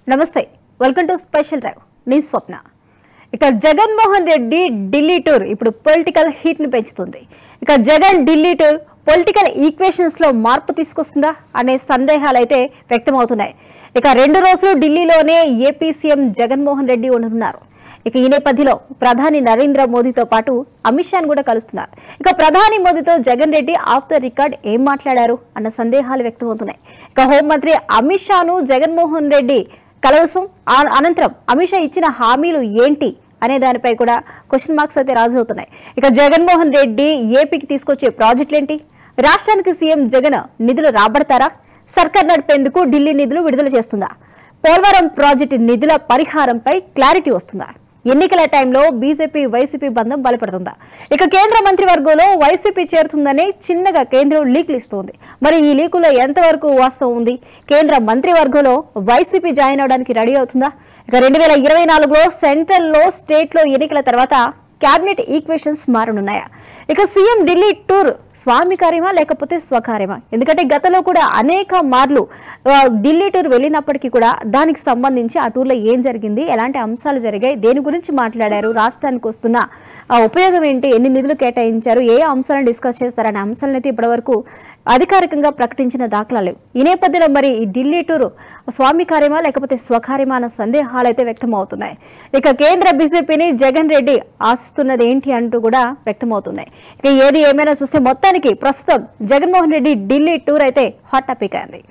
నమస్తే welcome to special drive నీ స్వప్న ఇక జగన్మోహన్ రెడ్డి ఢిల్లీ టూర్ ఇప్పుడు పొలిటికల్ హీట్ ని పెంచుతుంది ఇక Jagan Delhi tour political equations లో మార్పు తీసుకొస్తుందా అనే సందేహాలు అయితే వ్యక్తమవుతున్నాయి ఇక రెండు రోజులు ఢిల్లీలోనే ఏపీ సీఎం జగన్మోహన్ రెడ్డి ఉండనున్నారు ఇక ఈ నేపథ్యంలో ప్రధాని నరేంద్ర మోదీతో పాటు అమిత్ షాను కూడా కలుస్తున్నారు ఇక ప్రధాని మోదీతో Jagan Reddy off the record ఏం మాట్లాడారు అన్న సందేహాలు వ్యక్తమవుతున్నాయి ఇక హోంమంత్రి అమిత్ షాను జగన్మోహన్ రెడ్డి కలవసం ఆ- అనంతరం అమిత్ షా ఇచ్చిన హామీలు ఏంటి అనే దానిపై కూడా క్వశ్చన్ మార్క్స్ అయితే రాజవుతున్నాయి ఇక జగన్మోహన్ రెడ్డి ఏపీకి తీసుకొచ్చే ప్రాజెక్టులు ఏంటి రాష్ట్రానికి సీఎం జగన్ నిధులు రాబడతారా సర్కార్ నడిపేందుకు ఢిల్లీ నిధులు విడుదల చేస్తుందా పోలవరం ప్రాజెక్టు నిధుల పరిహారంపై క్లారిటీ వస్తుందా ఎన్నికల టైంలో బీజేపీ వైసీపీ బంధం బలపడుతుందా ఇక కేంద్ర మంత్రివర్గంలో వైసీపీ చేరుతుందని చిన్నగా కేంద్రం లీకులు ఇస్తోంది మరి ఈ లీకులో ఎంతవరకు వాస్తవం ఉంది కేంద్ర మంత్రివర్గంలో వైసీపీ జాయిన్ అవడానికి రెడీ అవుతుందా ఇక రెండు వేల ఇరవై నాలుగులో సెంట్రల్లో స్టేట్లో ఎన్నికల తర్వాత క్యాబినెట్ ఈక్వేషన్స్ మారనున్నాయా ఇక సీఎం ఢిల్లీ టూర్ స్వామి కార్యమా లేకపోతే స్వకార్యమా ఎందుకంటే గతంలో కూడా అనేక మార్లు ఆ, ఢిల్లీ టూర్ వెళ్ళినప్పటికీ కూడా దానికి సంబంధించి ఆ టూర్లో ఏం జరిగింది ఎలాంటి అంశాలు జరిగాయి దేని గురించి మాట్లాడారు రాష్ట్రానికి వస్తున్న ఆ, ఉపయోగం ఏంటి ఎన్ని నిధులు కేటాయించారు ఏ అంశాలను డిస్కస్ చేశారనే అంశాలను అయితే ఇప్పటివరకు అధికారికంగా ప్రకటించిన దాఖలాలు లేవు ఈ నేపథ్యంలో మరి ఈ ఢిల్లీ టూర్ స్వామి కార్యమా లేకపోతే స్వకార్యమా అన్న సందేహాలు అయితే వ్యక్తమవుతున్నాయి ఇక కేంద్ర బీజేపీని జగన్ రెడ్డి ఆశిస్తున్నది ఏంటి అంటూ కూడా వ్యక్తమవుతున్నాయి ఇక ఏది ఏమైనా చూస్తే మొత్తానికి ప్రస్తుతం జగన్మోహన్ రెడ్డి ఢిల్లీ టూర్ అయితే హాట్ టాపిక్ అయింది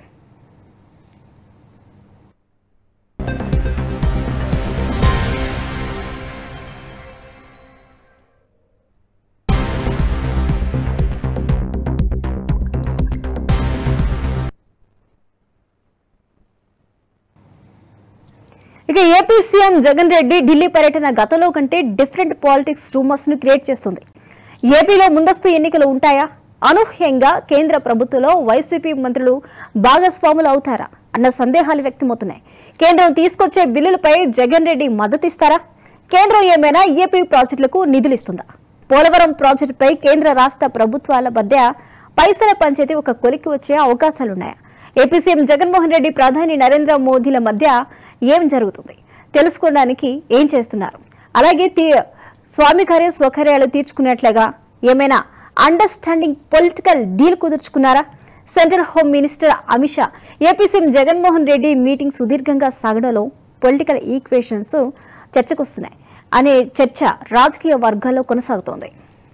ఇక ఏపీ సీఎం జగన్ రెడ్డి ఢిల్లీ పర్యటన గతంలో కంటే డిఫరెంట్ పాలిటిక్స్ రూమర్స్ ను క్రియేట్ చేస్తుంది ఏపీలో ముందస్తు ఎన్నికలు ఉంటాయా అనూహ్యంగా కేంద్ర ప్రభుత్వంలో వైసీపీ మంత్రులు భాగస్వాములు అవుతారా అన్న సందేహాలు వ్యక్తమవుతున్నాయి కేంద్రం తీసుకొచ్చే బిల్లులపై జగన్ రెడ్డి మద్దతిస్తారా కేంద్రం ఏమైనా ఏపీ ప్రాజెక్టులకు నిధులు ఇస్తుందా పోలవరం ప్రాజెక్టుపై కేంద్ర రాష్ట్ర ప్రభుత్వాల మధ్య పైసల పంచేది ఒక కొలికి వచ్చే అవకాశాలున్నాయా ఏపీ సీఎం జగన్మోహన్ రెడ్డి ప్రధాని నరేంద్ర మోదీల మధ్య ఏం జరుగుతుంది తెలుసుకోవడానికి ఏం చేస్తున్నారు అలాగే తీ- స్వామి కార్య స్వకార్యాలు తీర్చుకున్నట్లుగా ఏమైనా అండర్స్టాండింగ్ పొలిటికల్ డీల్ కుదుర్చుకున్నారా central home minister Amit Shah AP CM Jaganmohan Reddy meeting సుదీర్ఘంగా సాగడంలో పొలిటికల్ ఈక్వేషన్స్ చర్చకొస్తున్నాయి అనే చర్చ రాజకీయ వర్గాల్లో కొనసాగుతోంది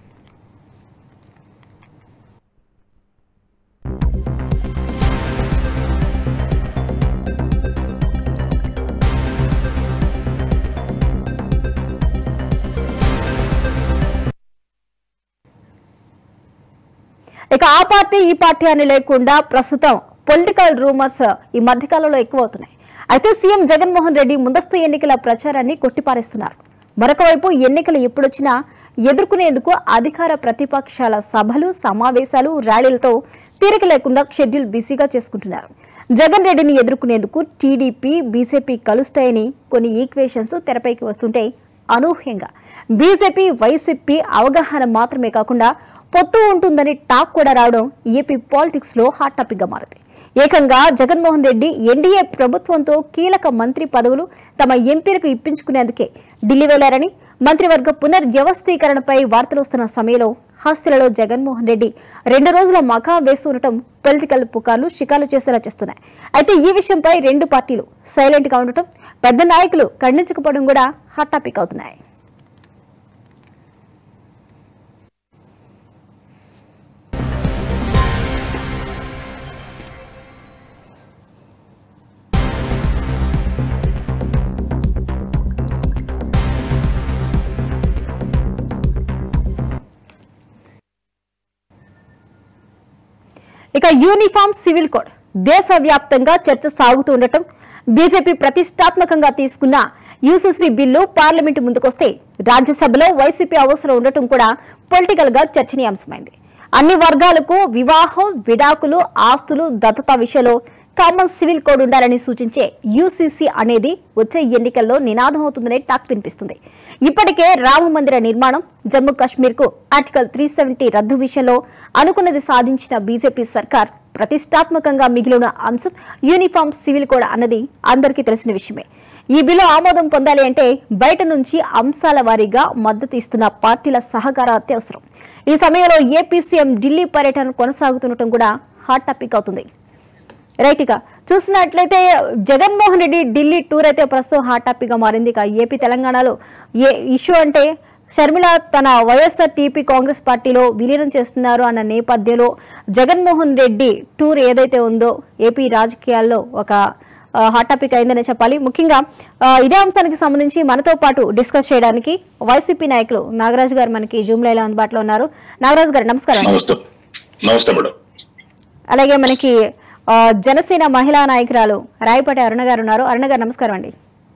ఇక ఆ పార్టీ ఈ పార్టీ అని లేకుండా ప్రస్తుతం పొలిటికల్ రూమర్స్ ఈ మధ్యకాలంలో ఎక్కువ అవుతున్నాయి అయితే సీఎం జగన్మోహన్ రెడ్డి ముందస్తు ఎన్నికల ప్రచారాన్ని కొట్టిపారేస్తున్నారు మరొక వైపు ఎన్నికలు ఎప్పుడొచ్చినా ఎదుర్కొనేందుకు అధికార ప్రతిపక్షాల సభలు సమావేశాలు ర్యాలీలతో తీరిక లేకుండా షెడ్యూల్ బిజీగా చేసుకుంటున్నారు జగన్ రెడ్డిని ఎదుర్కొనేందుకు టీడీపీ బీజేపీ కలుస్తాయని కొన్ని ఈక్వేషన్స్ తెరపైకి వస్తుంటే అనూహ్యంగా బీజేపీ వైసీపీ అవగాహన మాత్రమే కాకుండా పొత్తు ఉంటుందని టాక్ కూడా రావడం ఏపీ పాలిటిక్స్ లో హాట్ టాపిక్ గా మారింది ఏకంగా జగన్మోహన్ రెడ్డి ఎన్డీఏ ప్రభుత్వంతో కీలక మంత్రి పదవులు తమ ఎంపీలకు ఇప్పించుకునేందుకే ఢిల్లీ వెళ్లారని మంత్రివర్గ పునర్వ్యవస్థీకరణపై వార్తలు వస్తున్న సమయంలో హాస్తిలలో జగన్మోహన్ రెడ్డి రెండు రోజుల మకా వేస్తుండటం పొలిటికల్ పుకార్లు షికారు చేసేలా చేస్తున్నాయి అయితే ఈ విషయంపై రెండు పార్టీలు సైలెంట్ గా ఉండటం పెద్ద నాయకులు ఖండించకపోవడం కూడా హాట్ టాపిక్ అవుతున్నాయి ఇక యూనిఫామ్ సివిల్ కోడ్ దేశవ్యాప్తంగా చర్చ సాగుతూ ఉండటం బీజేపీ ప్రతిష్టాత్మకంగా తీసుకున్న యూసీసీ బిల్లు పార్లమెంటు ముందుకొస్తే రాజ్యసభలో వైసీపీ అవసరం ఉండటం కూడా పొలిటికల్ గా చర్చనీయాంశమైంది అన్ని వర్గాలకు వివాహం విడాకులు ఆస్తులు దత్తత విషయంలో కామన్ సివిల్ కోడ్ ఉండాలని సూచించే యూసీసీ అనేది వచ్చే ఎన్నికల్లో నినాదం అవుతుందనే టాక్ వినిపిస్తుంది ఇప్పటికే రామ మందిర నిర్మాణం జమ్మూ కాశ్మీర్ కు ఆర్టికల్ త్రీ సెవెంటీ రద్దు విషయంలో అనుకున్నది సాధించిన బీజేపీ సర్కార్ ప్రతిష్టాత్మకంగా మిగిలిన అంశం యూనిఫామ్ సివిల్ కోడ్ అన్నది అందరికీ తెలిసిన విషయమే ఈ బిల్లు ఆమోదం పొందాలి అంటే బయట నుంచి అంశాల వారీగా మద్దతు ఇస్తున్న పార్టీల సహకారం అత్యవసరం ఈ సమయంలో ఏపీ సీఎం ఢిల్లీ పర్యటన కొనసాగుతుండటం కూడా హాట్ టాపిక్ అవుతుంది రైట్ ఇక చూసినట్లయితే జగన్మోహన్ రెడ్డి ఢిల్లీ టూర్ అయితే ప్రస్తుతం హాట్ టాపిక్ గా మారింది ఇక ఏపీ తెలంగాణలో ఏ ఇష్యూ అంటే షర్మిల తన వైఎస్ఆర్ టీపీ కాంగ్రెస్ పార్టీలో విలీనం చేస్తున్నారు అన్న నేపథ్యంలో జగన్మోహన్ రెడ్డి టూర్ ఏదైతే ఉందో ఏపీ రాజకీయాల్లో ఒక ఆ, హాట్ టాపిక్ అయిందనే చెప్పాలి ముఖ్యంగా ఆ, ఇదే అంశానికి సంబంధించి మనతో పాటు డిస్కస్ చేయడానికి వైసీపీ నాయకులు నాగరాజు గారు మనకి జూమ్ లైలో అందుబాటులో ఉన్నారు నాగరాజు గారు నమస్కారం నమస్తే నమస్తే మేడం అలాగే మనకి ఆ, జనసేన మహిళా నాయకురాలు రాయపాటి అరుణ గారు ఉన్నారు అరుణ గారు నమస్కారం అండి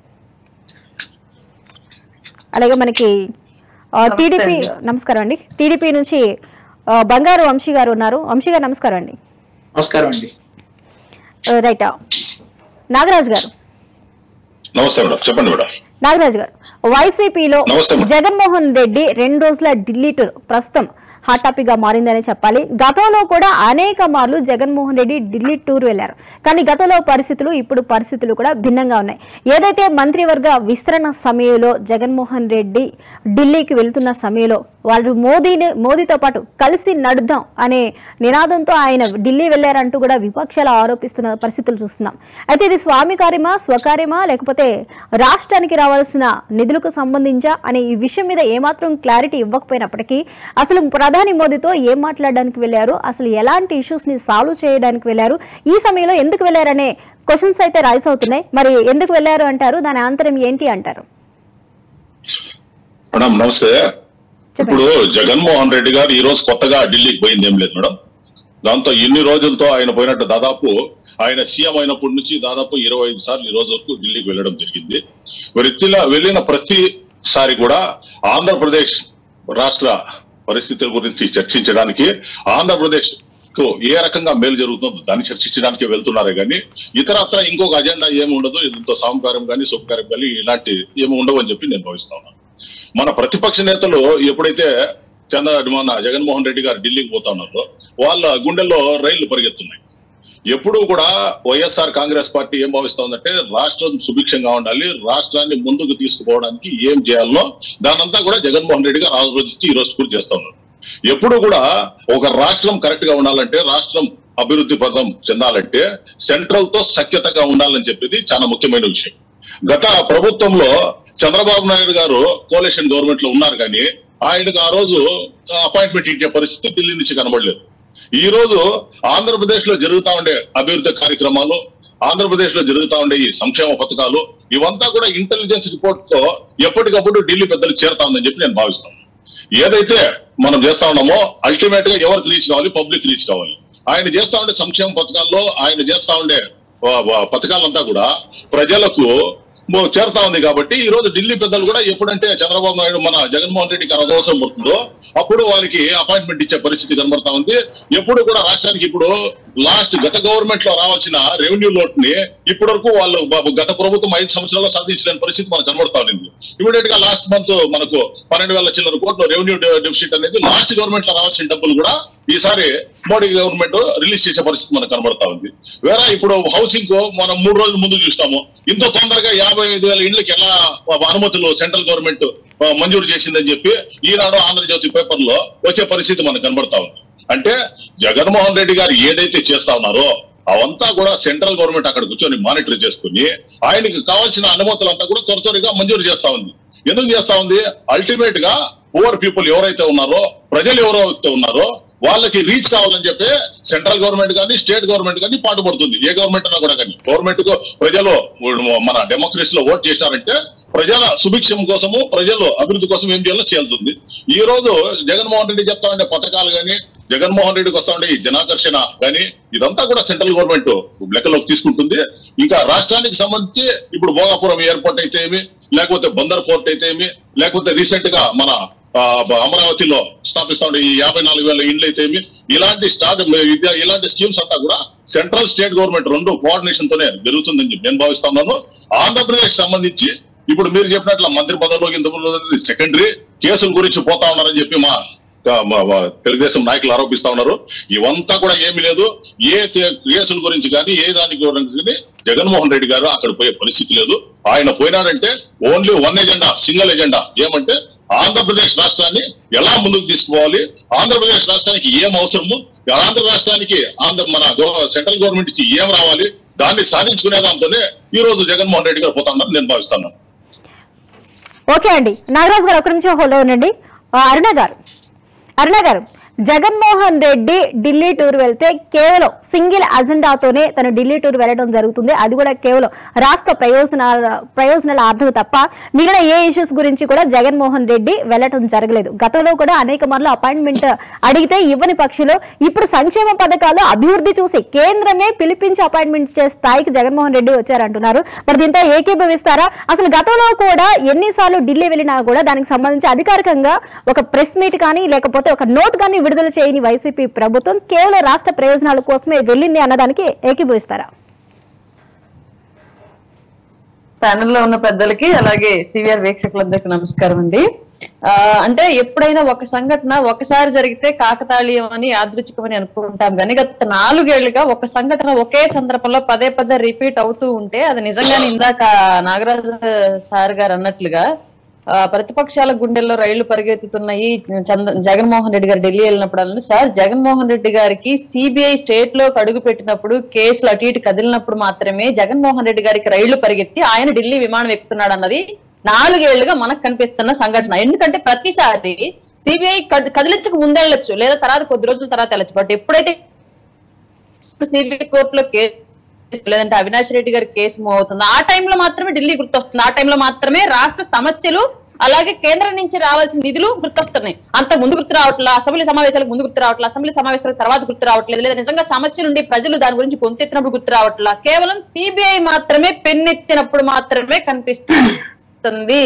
అలాగే మనకి టీడీపీ నమస్కారం అండి టీడీపీ నుంచి ఆ, బంగారు వంశీ గారు ఉన్నారు వంశీ గారు నమస్కారం అండి నమస్కారం అండి ఆ, రైట్ నాగరాజు గారు నమస్తే మేడం చెప్పండి మేడం నాగరాజు గారు వైసీపీలో నమస్తే మేడం. జగన్మోహన్ రెడ్డి రెండు రోజుల ఢిల్లీ టూర్ ప్రస్తుతం హాట్ టాపిక్ గా మారిందనే చెప్పాలి గతంలో కూడా అనేక మార్లు జగన్మోహన్ రెడ్డి ఢిల్లీ టూర్ వెళ్లారు కానీ గతంలో పరిస్థితులు ఇప్పుడు పరిస్థితులు కూడా భిన్నంగా ఉన్నాయి ఏదైతే మంత్రివర్గ విస్తరణ సమయంలో జగన్మోహన్ రెడ్డి ఢిల్లీకి వెళ్తున్న సమయంలో వాళ్ళు మోదీని మోదీతో పాటు కలిసి నడుద్దాం అనే నినాదంతో ఆయన ఢిల్లీ వెళ్లారంటూ కూడా విపక్షాలు ఆరోపిస్తున్న పరిస్థితులు చూస్తున్నాం అయితే ఇది స్వామి కార్యమా స్వకార్యమా లేకపోతే రాష్ట్రానికి రావాల్సిన నిధులకు సంబంధించా అనే ఈ విషయం మీద ఏమాత్రం క్లారిటీ ఇవ్వకపోయినప్పటికీ అసలు ప్రధాని మోదీతో ఏం మాట్లాడడానికి వెళ్ళారు అసలు ఎలాంటి ఇష్యూస్ ని సాల్వ్ చేయడానికి వెళ్ళారు ఈ సమయంలో ఎందుకు వెళ్ళారనే క్వశ్చన్స్ అయితే రైస్ అవుతున్నాయి మరి ఎందుకు వెళ్ళారు అంటారు దాని ఆంతరం ఏంటి అంటారు మేడం నమస్తే ఇప్పుడు జగన్మోహన్ రెడ్డి గారు ఈ రోజు కొత్తగా ఢిల్లీకి పోయింది ఏం లేదు మేడం దాంతో ఇన్ని రోజులతో ఆయన పోయినట్టు దాదాపు ఆయన సీఎం అయినప్పటి నుంచి దాదాపు ఇరవై ఐదు సార్లు ఈ రోజు వరకు ఢిల్లీకి వెళ్ళడం జరిగింది వ్యక్తిలా వెళ్ళిన ప్రతిసారి కూడా ఆంధ్రప్రదేశ్ రాష్ట్ర పరిస్థితుల గురించి చర్చించడానికి ఆంధ్రప్రదేశ్ కు ఏ రకంగా మేలు జరుగుతుందో దాన్ని చర్చించడానికి వెళ్తున్నారే కానీ ఇతరత్ర ఇంకొక అజెండా ఏమి ఉండదు ఇంతో సాంకారం కానీ శుభకార్యం కానీ ఇలాంటి ఏమి ఉండవు అని చెప్పి నేను భావిస్తా ఉన్నాను మన ప్రతిపక్ష నేతలు ఎప్పుడైతే చంద్ర మన జగన్మోహన్ రెడ్డి గారు ఢిల్లీకి పోతా ఉన్నారో వాళ్ళ గుండెల్లో రైళ్లు పరిగెత్తున్నాయి ఎప్పుడూ కూడా వైఎస్ఆర్ కాంగ్రెస్ పార్టీ ఏం భావిస్తోందంటే రాష్ట్రం సుభిక్షంగా ఉండాలి రాష్ట్రాన్ని ముందుకు తీసుకుపోవడానికి ఏం చేయాలనో దానంతా కూడా జగన్మోహన్ రెడ్డి గారు ఆలోచించి ఈ రోజు కూడా చేస్తా ఉన్నారు ఎప్పుడు కూడా ఒక రాష్ట్రం కరెక్ట్ గా ఉండాలంటే రాష్ట్రం అభివృద్ధి పథం చెందాలంటే సెంట్రల్ తో సఖ్యతగా ఉండాలని చెప్పేది చాలా ముఖ్యమైన విషయం గత ప్రభుత్వంలో చంద్రబాబు నాయుడు గారు కోలేషన్ గవర్నమెంట్ లో ఉన్నారు కానీ ఆయనకు ఆ రోజు అపాయింట్మెంట్ ఇచ్చే పరిస్థితి ఢిల్లీ నుంచి కనబడలేదు ఈ రోజు ఆంధ్రప్రదేశ్ లో జరుగుతా ఉండే అభివృద్ధి కార్యక్రమాలు ఆంధ్రప్రదేశ్ లో జరుగుతా ఉండే ఈ సంక్షేమ పథకాలు ఇవంతా కూడా ఇంటెలిజెన్స్ రిపోర్ట్ తో ఎప్పటికప్పుడు ఢిల్లీ పెద్దలు చేరుతా ఉందని చెప్పి నేను భావిస్తాను ఏదైతే మనం చేస్తా ఉన్నామో అల్టిమేట్ గా ఎవరికి రీచ్ కావాలి పబ్లిక్ రీచ్ కావాలి ఆయన చేస్తా ఉండే సంక్షేమ పథకాల్లో ఆయన చేస్తా ఉండే వ- వ- పథకాలంతా కూడా ప్రజలకు మో- చేరుతా ఉంది కాబట్టి ఈ రోజు ఢిల్లీ పెద్దలు కూడా ఎప్పుడంటే చంద్రబాబు నాయుడు మన జగన్మోహన్ రెడ్డికి అవసరం పడుతుందో అప్పుడు వారికి అపాయింట్మెంట్ ఇచ్చే పరిస్థితి కనబడతా ఉంది ఎప్పుడు కూడా రాష్ట్రానికి ఇప్పుడు లాస్ట్ గత గవర్నమెంట్ లో రావాల్సిన రెవెన్యూ లోట్ ని ఇప్పటి వరకు వాళ్ళు బ- గత ప్రభుత్వం ఐదు సంవత్సరాల్లో సాధించలేని పరిస్థితి మనకు కనబడతా ఉంది ఇమీడియట్ గా లాస్ట్ మంత్ మనకు పన్నెండు వేల చిల్లర కోట్లు రెవెన్యూ డెఫిసిట్ అనేది లాస్ట్ గవర్నమెంట్ లో రావాల్సిన డబ్బులు కూడా ఈసారి మోడీ గవర్నమెంట్ రిలీజ్ చేసే పరిస్థితి మనకు కనబడతా ఉంది వేరే ఇప్పుడు హౌసింగ్ కు మనం మూడు రోజుల ముందు చూస్తాము ఇంత తొందరగా యాభై ఐదు వేల ఇండ్లకి ఎలా అనుమతులు సెంట్రల్ గవర్నమెంట్ ఆ, మంజూరు చేసిందని చెప్పి ఈనాడు ఆంధ్రజ్యోతి పేపర్ లో వచ్చే పరిస్థితి మనకు కనబడతా ఉంది అంటే జగన్మోహన్ రెడ్డి గారు ఏదైతే చేస్తా ఉన్నారో అవంతా కూడా సెంట్రల్ గవర్నమెంట్ అక్కడ కూర్చొని మానిటర్ చేసుకుని ఆయనకి కావాల్సిన అనుమతులంతా కూడా త్వర త్వరగా మంజూరు చేస్తా ఉంది ఎందుకు చేస్తా ఉంది అల్టిమేట్ గా పూర్ పీపుల్ ఎవరైతే ఉన్నారో ప్రజలు ఎవరైతే ఉన్నారో వాళ్ళకి రీచ్ కావాలని చెప్పి సెంట్రల్ గవర్నమెంట్ కానీ స్టేట్ గవర్నమెంట్ కానీ పాటుపడుతుంది ఏ గవర్నమెంట్ అన్నా కూడా కానీ గవర్నమెంట్ కు ప్రజలు మన డెమోక్రసీ లో ఓట్ చేశారంటే ప్రజల సుభిక్షం కోసము ప్రజలు అభివృద్ధి కోసం ఏం చేయాలో చేస్తుంది ఈ రోజు జగన్మోహన్ రెడ్డి చెప్తా ఉండే పథకాలు కానీ జగన్మోహన్ రెడ్డికి వస్తా ఉండే ఈ జనాకర్షణ కానీ ఇదంతా కూడా సెంట్రల్ గవర్నమెంట్ లెక్కలోకి తీసుకుంటుంది ఇంకా రాష్ట్రానికి సంబంధించి ఇప్పుడు భోగాపురం ఎయిర్పోర్ట్ అయితే ఏమి లేకపోతే బందర్ పోర్ట్ అయితే ఏమి లేకపోతే రీసెంట్ గా మన ఆ, అమరావతిలో స్థాపిస్తా ఉండే ఈ యాభై నాలుగు వేల ఇండ్లు అయితే ఏమి ఇలాంటి స్టార్ట్ ఇదే- ఇలాంటి స్కీమ్స్ అంతా కూడా సెంట్రల్ స్టేట్ గవర్నమెంట్ రెండు కోఆర్డినేషన్ తోనే జరుగుతుందని చెప్పి నేను భావిస్తా ఉన్నాను ఆంధ్రప్రదేశ్ సంబంధించి ఇప్పుడు మీరు చెప్పినట్లు మంత్రి పదవిలోకి ఇంత సెకండరీ కేసుల గురించి పోతా ఉన్నారని చెప్పి మా మా- మా తెలుగుదేశం నాయకులు ఆరోపిస్తా ఉన్నారు ఇవంతా కూడా ఏమీ లేదు ఏ తే- కేసుల గురించి కానీ ఏ దానికి గురించి కానీ జగన్మోహన్ రెడ్డి గారు అక్కడ పోయే పరిస్థితి లేదు ఆయన పోయినాడంటే only one agenda single agenda ఏమంటే ఆంధ్రప్రదేశ్ రాష్ట్రాన్ని ఎలా ముందుకు తీసుకుపోవాలి ఆంధ్రప్రదేశ్ రాష్ట్రానికి ఏం అవసరము ఆంధ్ర రాష్ట్రానికి ఆంధ్ర మన గవ- సెంట్రల్ గవర్నమెంట్ నుంచి ఏం రావాలి దాన్ని సాధించుకునే దాంతోనే ఈ రోజు జగన్మోహన్ రెడ్డి గారు పోతా ఉన్నారు నేను భావిస్తున్నాను ఓకే అండి నాగరాజు గారు ఒక నిమిషం హోల్లో ఉండండి ఆ, అరుణ గారు అరుణ గారు జగన్మోహన్ రెడ్డి ఢిల్లీ టూర్ వెళ్తే కేవలం సింగిల్ అజెండాతోనే తను ఢిల్లీ టూర్ వెళ్ళడం జరుగుతుంది అది కూడా కేవలం రాష్ట్ర ప్రయోజనాల ప్రయోజనాల ఆర్డర్ తప్ప మిగిలిన ఏ ఇష్యూస్ గురించి కూడా జగన్మోహన్ రెడ్డి వెళ్ళటం జరగలేదు గతంలో కూడా అనేక మార్లు అపాయింట్మెంట్ అడిగితే ఇవ్వని పక్షులు ఇప్పుడు సంక్షేమ పథకాలు అభివృద్ధి చూసి కేంద్రమే పిలిపించి అపాయింట్మెంట్ చేసే స్థాయికి జగన్మోహన్ రెడ్డి వచ్చారంటున్నారు మరి దీంతో ఏకీభవిస్తారా అసలు గతంలో కూడా ఎన్నిసార్లు ఢిల్లీ వెళ్ళినా కూడా దానికి సంబంధించి అధికారికంగా ఒక ప్రెస్ మీట్ కానీ లేకపోతే ఒక నోట్ కానీ విడుదల చేయని వైసీపీ ప్రభుత్వం కేవలం రాష్ట్ర ప్రయోజనాల కోసమే వెళ్ళింది అన్నదానికి ఏకీభవిస్తారా ప్యానెల్ లో ఉన్న పెద్దలకి అలాగే సివిఆర్ వీక్షకులందరికీ నమస్కారం అండి ఆ, అంటే ఎప్పుడైనా ఒక సంఘటన ఒకసారి జరిగితే కాకతాళీయం అని యాదృచ్ఛికమని అనుకుంటాం కానీ గత నాలుగేళ్లుగా ఒక సంఘటన ఒకే సందర్భంలో పదే పదే రిపీట్ అవుతూ ఉంటే అది నిజంగానే ఇందాక నాగరాజు సార్ గారు అన్నట్లుగా ఆ, ప్రతిపక్షాల గుండెల్లో రైళ్లు పరిగెత్తుతున్నాయి చంద్ర జగన్మోహన్ రెడ్డి గారు ఢిల్లీ వెళ్ళినప్పుడు సార్ జగన్మోహన్ రెడ్డి గారికి సిబిఐ స్టేట్ లో అడుగు పెట్టినప్పుడు కేసులు అటు ఇటు కదిలినప్పుడు మాత్రమే జగన్మోహన్ రెడ్డి గారికి రైళ్లు పరిగెత్తి ఆయన ఢిల్లీ విమానం ఎక్కుతున్నాడు అన్నది నాలుగేళ్లుగా మనకు కనిపిస్తున్న సంఘటన ఎందుకంటే ప్రతిసారి సిబిఐ కదిలించక ముందెళ్ళొచ్చు లేదా తర్వాత కొద్ది రోజుల తర్వాత వెళ్ళొచ్చు బట్ ఎప్పుడైతే సిబిఐ కోర్టులో కేసు లేదంటే అవినాష్ రెడ్డి గారి కేసు మూవ్ అవుతుంది ఆ టైంలో మాత్రమే ఢిల్లీ గుర్తొస్తుంది ఆ టైంలో మాత్రమే రాష్ట్ర సమస్యలు అలాగే కేంద్రం నుంచి రావాల్సిన నిధులు గుర్తొస్తున్నాయి అంత ముందు గుర్తు రావట్లేదు అసెంబ్లీ సమావేశాలకు ముందు గుర్తు రావట్లేదు అసెంబ్లీ సమావేశాల తర్వాత గుర్తు రావట్లేదు లేదా నిజంగా సమస్యలు ఉండి ప్రజలు దాని గురించి గొంతెత్తినప్పుడు గుర్తు రావట్లేదు కేవలం సిబిఐ మాత్రమే పెన్నెత్తినప్పుడు మాత్రమే కనిపిస్తుంది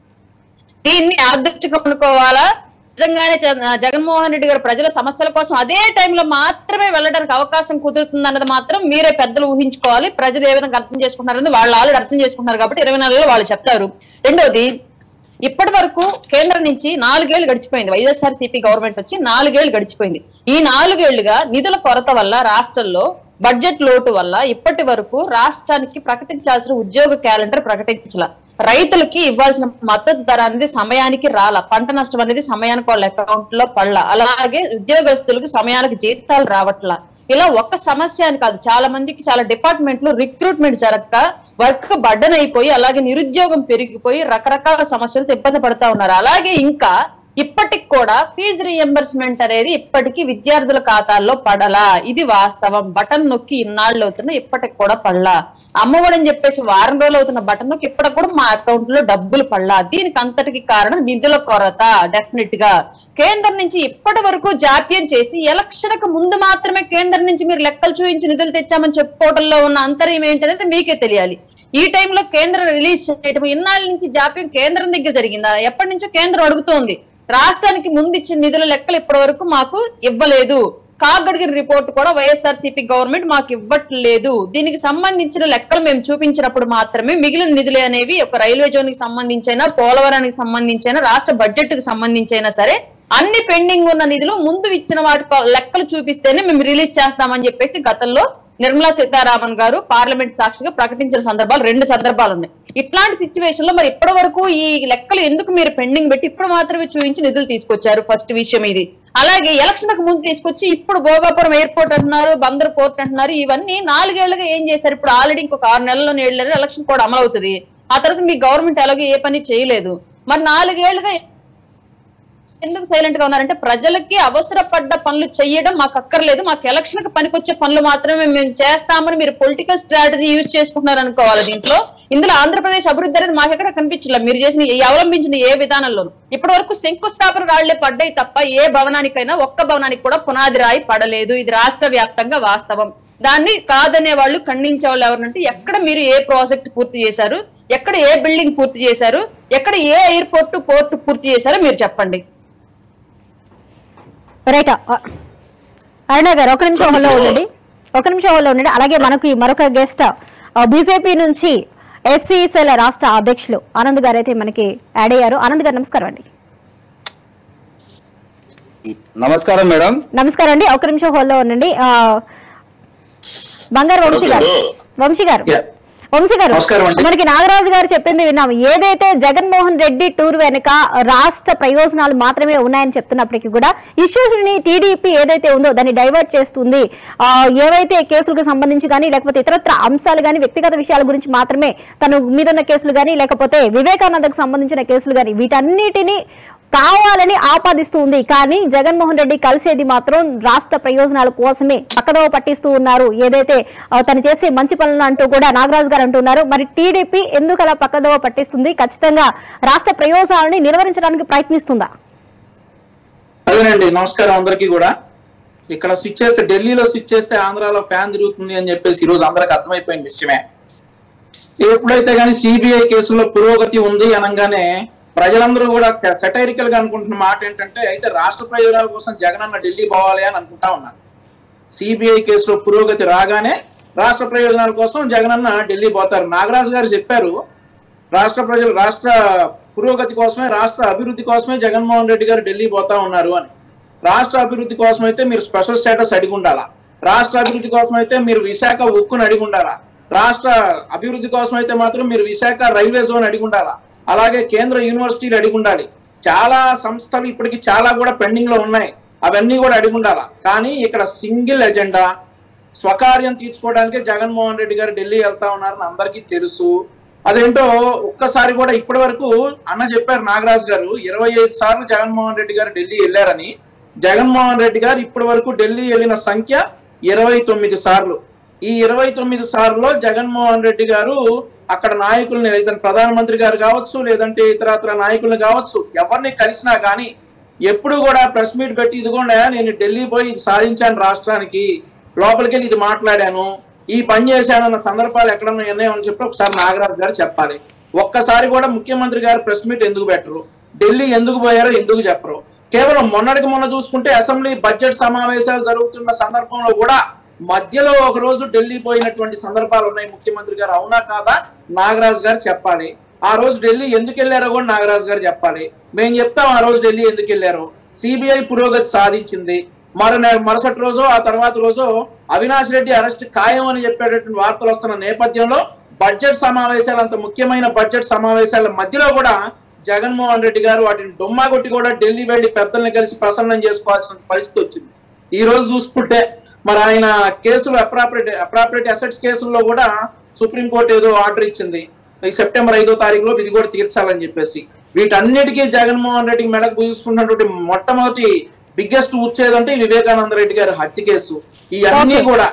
దీన్ని యాదృచ్ఛికం అనుకోవాలా నిజంగానే జ- జగన్మోహన్ రెడ్డి గారు ప్రజల సమస్యల కోసం అదే టైంలో మాత్రమే వెళ్ళడానికి అవకాశం కుదురుతుంది అన్నది మాత్రం మీరే పెద్దలు ఊహించుకోవాలి ప్రజలు ఏ విధంగా అర్థం చేసుకుంటున్నారని వాళ్ళు ఆల్రెడీ అర్థం చేసుకుంటున్నారు కాబట్టి ఇరవై నెలల్లో వాళ్ళు చెప్తారు రెండోది ఇప్పటి వరకు కేంద్రం నుంచి నాలుగేళ్లు గడిచిపోయింది వైఎస్ఆర్ సిపి గవర్నమెంట్ వచ్చి నాలుగేళ్లు గడిచిపోయింది ఈ నాలుగేళ్లుగా నిధుల కొరత వల్ల రాష్ట్రంలో బడ్జెట్ లోటు వల్ల ఇప్పటి వరకు రాష్ట్రానికి ప్రకటించాల్సిన ఉద్యోగ క్యాలెండర్ ప్రకటించాల రైతులకి ఇవ్వాల్సిన మద్దతు ధర అనేది సమయానికి రాల పంట నష్టం అనేది సమయానికి వాళ్ళ అకౌంట్ లో పడల అలాగే ఉద్యోగస్తులకు సమయానికి జీతాలు రావట్లా ఇలా ఒక్క సమస్య అని కాదు చాలా మందికి చాలా డిపార్ట్మెంట్లు రిక్రూట్మెంట్ జరగక వర్క్ బడ్డన్ అయిపోయి అలాగే నిరుద్యోగం పెరిగిపోయి రకరకాల సమస్యలతో ఇబ్బంది పడతా ఉన్నారు అలాగే ఇంకా ఇప్పటికి కూడా ఫీజు రియంబర్స్మెంట్ అనేది ఇప్పటికీ విద్యార్థుల ఖాతాల్లో పడలా ఇది వాస్తవం బటన్ నొక్కి ఇన్నాళ్ళు అవుతున్నా ఇప్పటికి కూడా పడలా అమ్మఒడి అని చెప్పేసి వారం రోజులు అవుతున్న బటన్ నొక్కి ఇప్పటికి కూడా మా అకౌంట్ లో డబ్బులు పడలా దీనికి అంతటికి కారణం నిధుల కొరత డెఫినెట్ గా కేంద్రం నుంచి ఇప్పటి వరకు జాప్యం చేసి ఎలక్షన్ కు ముందు మాత్రమే కేంద్రం నుంచి మీరు లెక్కలు చూపించి నిధులు తెచ్చామని చెప్పుకోవడంలో ఉన్న అంతర్యం ఏంటనేది మీకే తెలియాలి ఈ టైంలో కేంద్రం రిలీజ్ చేయడం ఇన్నాళ్ళ నుంచి జాప్యం కేంద్రం దగ్గర జరిగిందా ఎప్పటి నుంచో కేంద్రం అడుగుతోంది రాష్ట్రానికి ముందు ఇచ్చిన నిధుల లెక్కలు ఇప్పటి వరకు మాకు ఇవ్వలేదు కాగడిగిన రిపోర్ట్ కూడా వైఎస్ఆర్ సిపి గవర్నమెంట్ మాకు ఇవ్వట్లేదు దీనికి సంబంధించిన లెక్కలు మేము చూపించినప్పుడు మాత్రమే మిగిలిన నిధులు అనేవి ఒక రైల్వే జోన్ కి సంబంధించైనా పోలవరానికి సంబంధించైనా రాష్ట్ర బడ్జెట్ కి సంబంధించైనా సరే అన్ని పెండింగ్ ఉన్న నిధులు ముందు ఇచ్చిన వాటి ప- లెక్కలు చూపిస్తేనే మేము రిలీజ్ చేస్తామని చెప్పేసి గతంలో నిర్మలా సీతారామన్ గారు పార్లమెంట్ సాక్షిగా ప్రకటించిన సందర్భాలు రెండు సందర్భాలు ఉన్నాయి ఇట్లాంటి సిచ్యువేషన్ లో మరి ఇప్పటి వరకు ఈ లెక్కలు ఎందుకు మీరు పెండింగ్ పెట్టి ఇప్పుడు మాత్రమే చూపించి నిధులు తీసుకొచ్చారు ఫస్ట్ విషయం ఇది అలాగే ఎలక్షన్ కు ముందు తీసుకొచ్చి ఇప్పుడు భోగాపురం ఎయిర్పోర్ట్ అంటున్నారు బందర్ పోర్ట్ అంటున్నారు ఇవన్నీ నాలుగేళ్లుగా ఏం చేశారు ఇప్పుడు ఆల్రెడీ ఇంకొక ఆరు నెలల్లో ఏళ్ళు ఎలక్షన్ కూడా అమలు అవుతుంది ఆ తర్వాత మీ గవర్నమెంట్ ఎలాగో ఏ పని చేయలేదు మరి నాలుగేళ్లుగా ఎందుకు సైలెంట్ గా ఉన్నారంటే ప్రజలకి అవసరపడ్డ పనులు చేయడం మాకు అక్కర్లేదు మాకు ఎలక్షన్ కి పనికొచ్చే పనులు మాత్రమే మేము చేస్తామని మీరు పొలిటికల్ స్ట్రాటజీ యూజ్ చేసుకుంటున్నారు అనుకోవాలి దీంట్లో ఇందులో ఆంధ్రప్రదేశ్ అభివృద్ధి అనేది మాకు ఎక్కడ కనిపించలేదు మీరు చేసిన ఈ అవలంబించిన ఏ విధానంలోనూ ఇప్పటి వరకు శంకుస్థాపన రాళ్లే పడ్డాయి తప్ప ఏ భవనానికైనా ఒక్క భవనానికి కూడా పునాది రాయి పడలేదు ఇది రాష్ట్ర వ్యాప్తంగా వాస్తవం దాన్ని కాదనే వాళ్ళు ఖండించే వాళ్ళు ఎవరంటే ఎక్కడ మీరు ఏ ప్రాజెక్ట్ పూర్తి చేశారు ఎక్కడ ఏ బిల్డింగ్ పూర్తి చేశారు ఎక్కడ ఏ ఎయిర్పోర్ట్ పోర్ట్ పూర్తి చేశారో మీరు చెప్పండి రైట్ అరుణ గారు ఒక నిమిషం హోల్లో ఉండండి ఒక నిమిషం హోల్లో ఉండండి అలాగే మనకి మరొక గెస్ట్ బీజేపీ నుంచి ఎస్సీసీల రాష్ట్ర అధ్యక్షులు ఆనంద్ గారు అయితే మనకి యాడ్ అయ్యారు ఆనంద్ గారు నమస్కారం అండి నమస్కారం మేడం నమస్కారం అండి ఒక నిమిషం హోల్లో ఉండండి ఆ, బంగారు వంశీ గారు వంశీ గారు Yeah. వంశీ గారు నమస్కారం అండి. మనకి నాగరాజు గారు చెప్పింది విన్నాం ఏదైతే జగన్మోహన్ రెడ్డి టూర్ వెనుక రాష్ట్ర ప్రయోజనాలు మాత్రమే ఉన్నాయని చెప్తున్నప్పటికీ కూడా ఇష్యూస్ ని టీడీపీ ఏదైతే ఉందో దాన్ని డైవర్ట్ చేస్తుంది ఆ, ఏవైతే కేసులకు సంబంధించి కానీ లేకపోతే ఇతరత్ర అంశాలు కానీ వ్యక్తిగత విషయాల గురించి మాత్రమే తను మీద ఉన్న కేసులు కానీ లేకపోతే వివేకానందకు సంబంధించిన కేసులు కానీ వీటన్నిటిని కావాలని ఆపాదిస్తూ ఉంది కానీ జగన్మోహన్ రెడ్డి కలిసేది మాత్రం రాష్ట్ర ప్రయోజనాల కోసమే పక్కదోవ పట్టిస్తూ ఉన్నారు ఏదైతే ఆ, తను చేసే మంచి పనులు అంటూ కూడా నాగరాజు గారు అంటున్నారు మరి టీడీపీ ఎందుకు అలా పక్కదోవ పట్టిస్తుంది ఖచ్చితంగా రాష్ట్ర ప్రయోజనాలని నిర్వహించడానికి ప్రయత్నిస్తుందా అదేనండి నమస్కారం అందరికీ కూడా ఇక్కడ స్విచ్ చేస్తే ఢిల్లీలో స్విచ్ చేస్తే ఆంధ్రాలో ఫ్యాన్ తిరుగుతుంది అని చెప్పేసి ఈ రోజు అందరికి అర్థమైపోయిన విషయమే ఎప్పుడైతే కానీ సిబిఐ కేసులో పురోగతి ఉంది అనగానే ప్రజలందరూ కూడా సెటైరికల్ గా అనుకుంటున్న మాట ఏంటంటే అయితే రాష్ట్ర ప్రయోజనాల కోసం జగన్ అన్న ఢిల్లీ పోవాలి అని అనుకుంటా ఉన్నారు సిబిఐ కేసులో పురోగతి రాగానే రాష్ట్ర ప్రయోజనాల కోసం జగనన్న ఢిల్లీ పోతారు నాగరాజు గారు చెప్పారు రాష్ట్ర ప్రజలు రాష్ట్ర పురోగతి కోసమే రాష్ట్ర అభివృద్ధి కోసమే జగన్మోహన్ రెడ్డి గారు ఢిల్లీ పోతా ఉన్నారు అని రాష్ట్ర అభివృద్ధి కోసం అయితే మీరు స్పెషల్ స్టేటస్ అడిగి ఉండాలా రాష్ట్ర అభివృద్ధి కోసం అయితే మీరు విశాఖ ఉక్కును అడిగి ఉండాలా రాష్ట్ర అభివృద్ధి కోసం అయితే మాత్రం మీరు విశాఖ రైల్వే జోన్ అడిగి ఉండాలా అలాగే కేంద్ర యూనివర్సిటీలు అడిగి ఉండాలి చాలా సంస్థలు ఇప్పటికి చాలా కూడా పెండింగ్ లో ఉన్నాయి అవన్నీ కూడా అడిగి ఉండాలా కానీ ఇక్కడ సింగిల్ ఎజెండా స్వకార్యం తీర్చుకోవడానికి జగన్మోహన్ రెడ్డి గారు ఢిల్లీ వెళ్తా ఉన్నారని అందరికీ తెలుసు అదేంటో ఒక్కసారి కూడా ఇప్పటి వరకు అన్న చెప్పారు నాగరాజు గారు ఇరవై ఐదు సార్లు జగన్మోహన్ రెడ్డి గారు ఢిల్లీ వెళ్ళారని జగన్మోహన్ రెడ్డి గారు ఇప్పటి వరకు ఢిల్లీ వెళ్ళిన సంఖ్య ఇరవై తొమ్మిది సార్లు ఈ ఇరవై తొమ్మిది సార్లు జగన్మోహన్ రెడ్డి గారు అక్కడ నాయకుల్ని లేదంటే ప్రధానమంత్రి గారు కావచ్చు లేదంటే ఇతరత్ర నాయకుల్ని కావచ్చు ఎవరిని కలిసినా కానీ ఎప్పుడు కూడా ప్రెస్ మీట్ పెట్టి ఇదిగోండా నేను ఢిల్లీ పోయి ఇది సాధించాను రాష్ట్రానికి లోపలికి వెళ్ళి ఇది మాట్లాడాను ఈ పని చేశానన్న సందర్భాలు ఎక్కడన్నా ఉన్నాయని చెప్పి ఒకసారి నాగరాజు గారు చెప్పాలి ఒక్కసారి కూడా ముఖ్యమంత్రి గారు ప్రెస్ మీట్ ఎందుకు పెట్టరు ఢిల్లీ ఎందుకు పోయారో ఎందుకు చెప్పరు కేవలం మొన్నటికి మొన్న చూసుకుంటే అసెంబ్లీ బడ్జెట్ సమావేశాలు జరుగుతున్న సందర్భంలో కూడా మధ్యలో ఒక రోజు ఢిల్లీ పోయినటువంటి సందర్భాలు ఉన్నాయి ముఖ్యమంత్రి గారు అవునా కాదా నాగరాజు గారు చెప్పాలి ఆ రోజు ఢిల్లీ ఎందుకు వెళ్ళారో కూడా నాగరాజు గారు చెప్పాలి మేము చెప్తాం ఆ రోజు ఢిల్లీ ఎందుకు వెళ్ళారో సిబిఐ పురోగతి సాధించింది మర మరుసటి రోజు ఆ తర్వాత రోజు అవినాష్ రెడ్డి అరెస్ట్ ఖాయం అని చెప్పేటటువంటి వార్తలు వస్తున్న నేపథ్యంలో బడ్జెట్ సమావేశాలు అంత ముఖ్యమైన బడ్జెట్ సమావేశాల మధ్యలో కూడా జగన్మోహన్ రెడ్డి గారు వాటిని డొమ్మా కొట్టి కూడా ఢిల్లీ వెళ్లి పెద్దల్ని కలిసి ప్రసన్నం చేసుకోవాల్సిన పరిస్థితి వచ్చింది ఈ రోజు చూసుకుంటే మరి ఆయన కేసులు అప్రాపరేట్ అప్రాపరేట్ అసెట్స్ కేసుల్లో కూడా సుప్రీంకోర్టు ఏదో ఆర్డర్ ఇచ్చింది ఈ సెప్టెంబర్ ఐదో తారీఖులో ఇది కూడా తీర్చాలని చెప్పేసి వీటన్నిటికీ జగన్మోహన్ రెడ్డికి మెడకు పూసుకున్నటువంటి మొట్టమొదటి బిగ్గెస్ట్ ఉచ్చేదంటే ఈ వివేకానంద రెడ్డి గారి హత్య కేసు ఇవన్నీ Okay. కూడా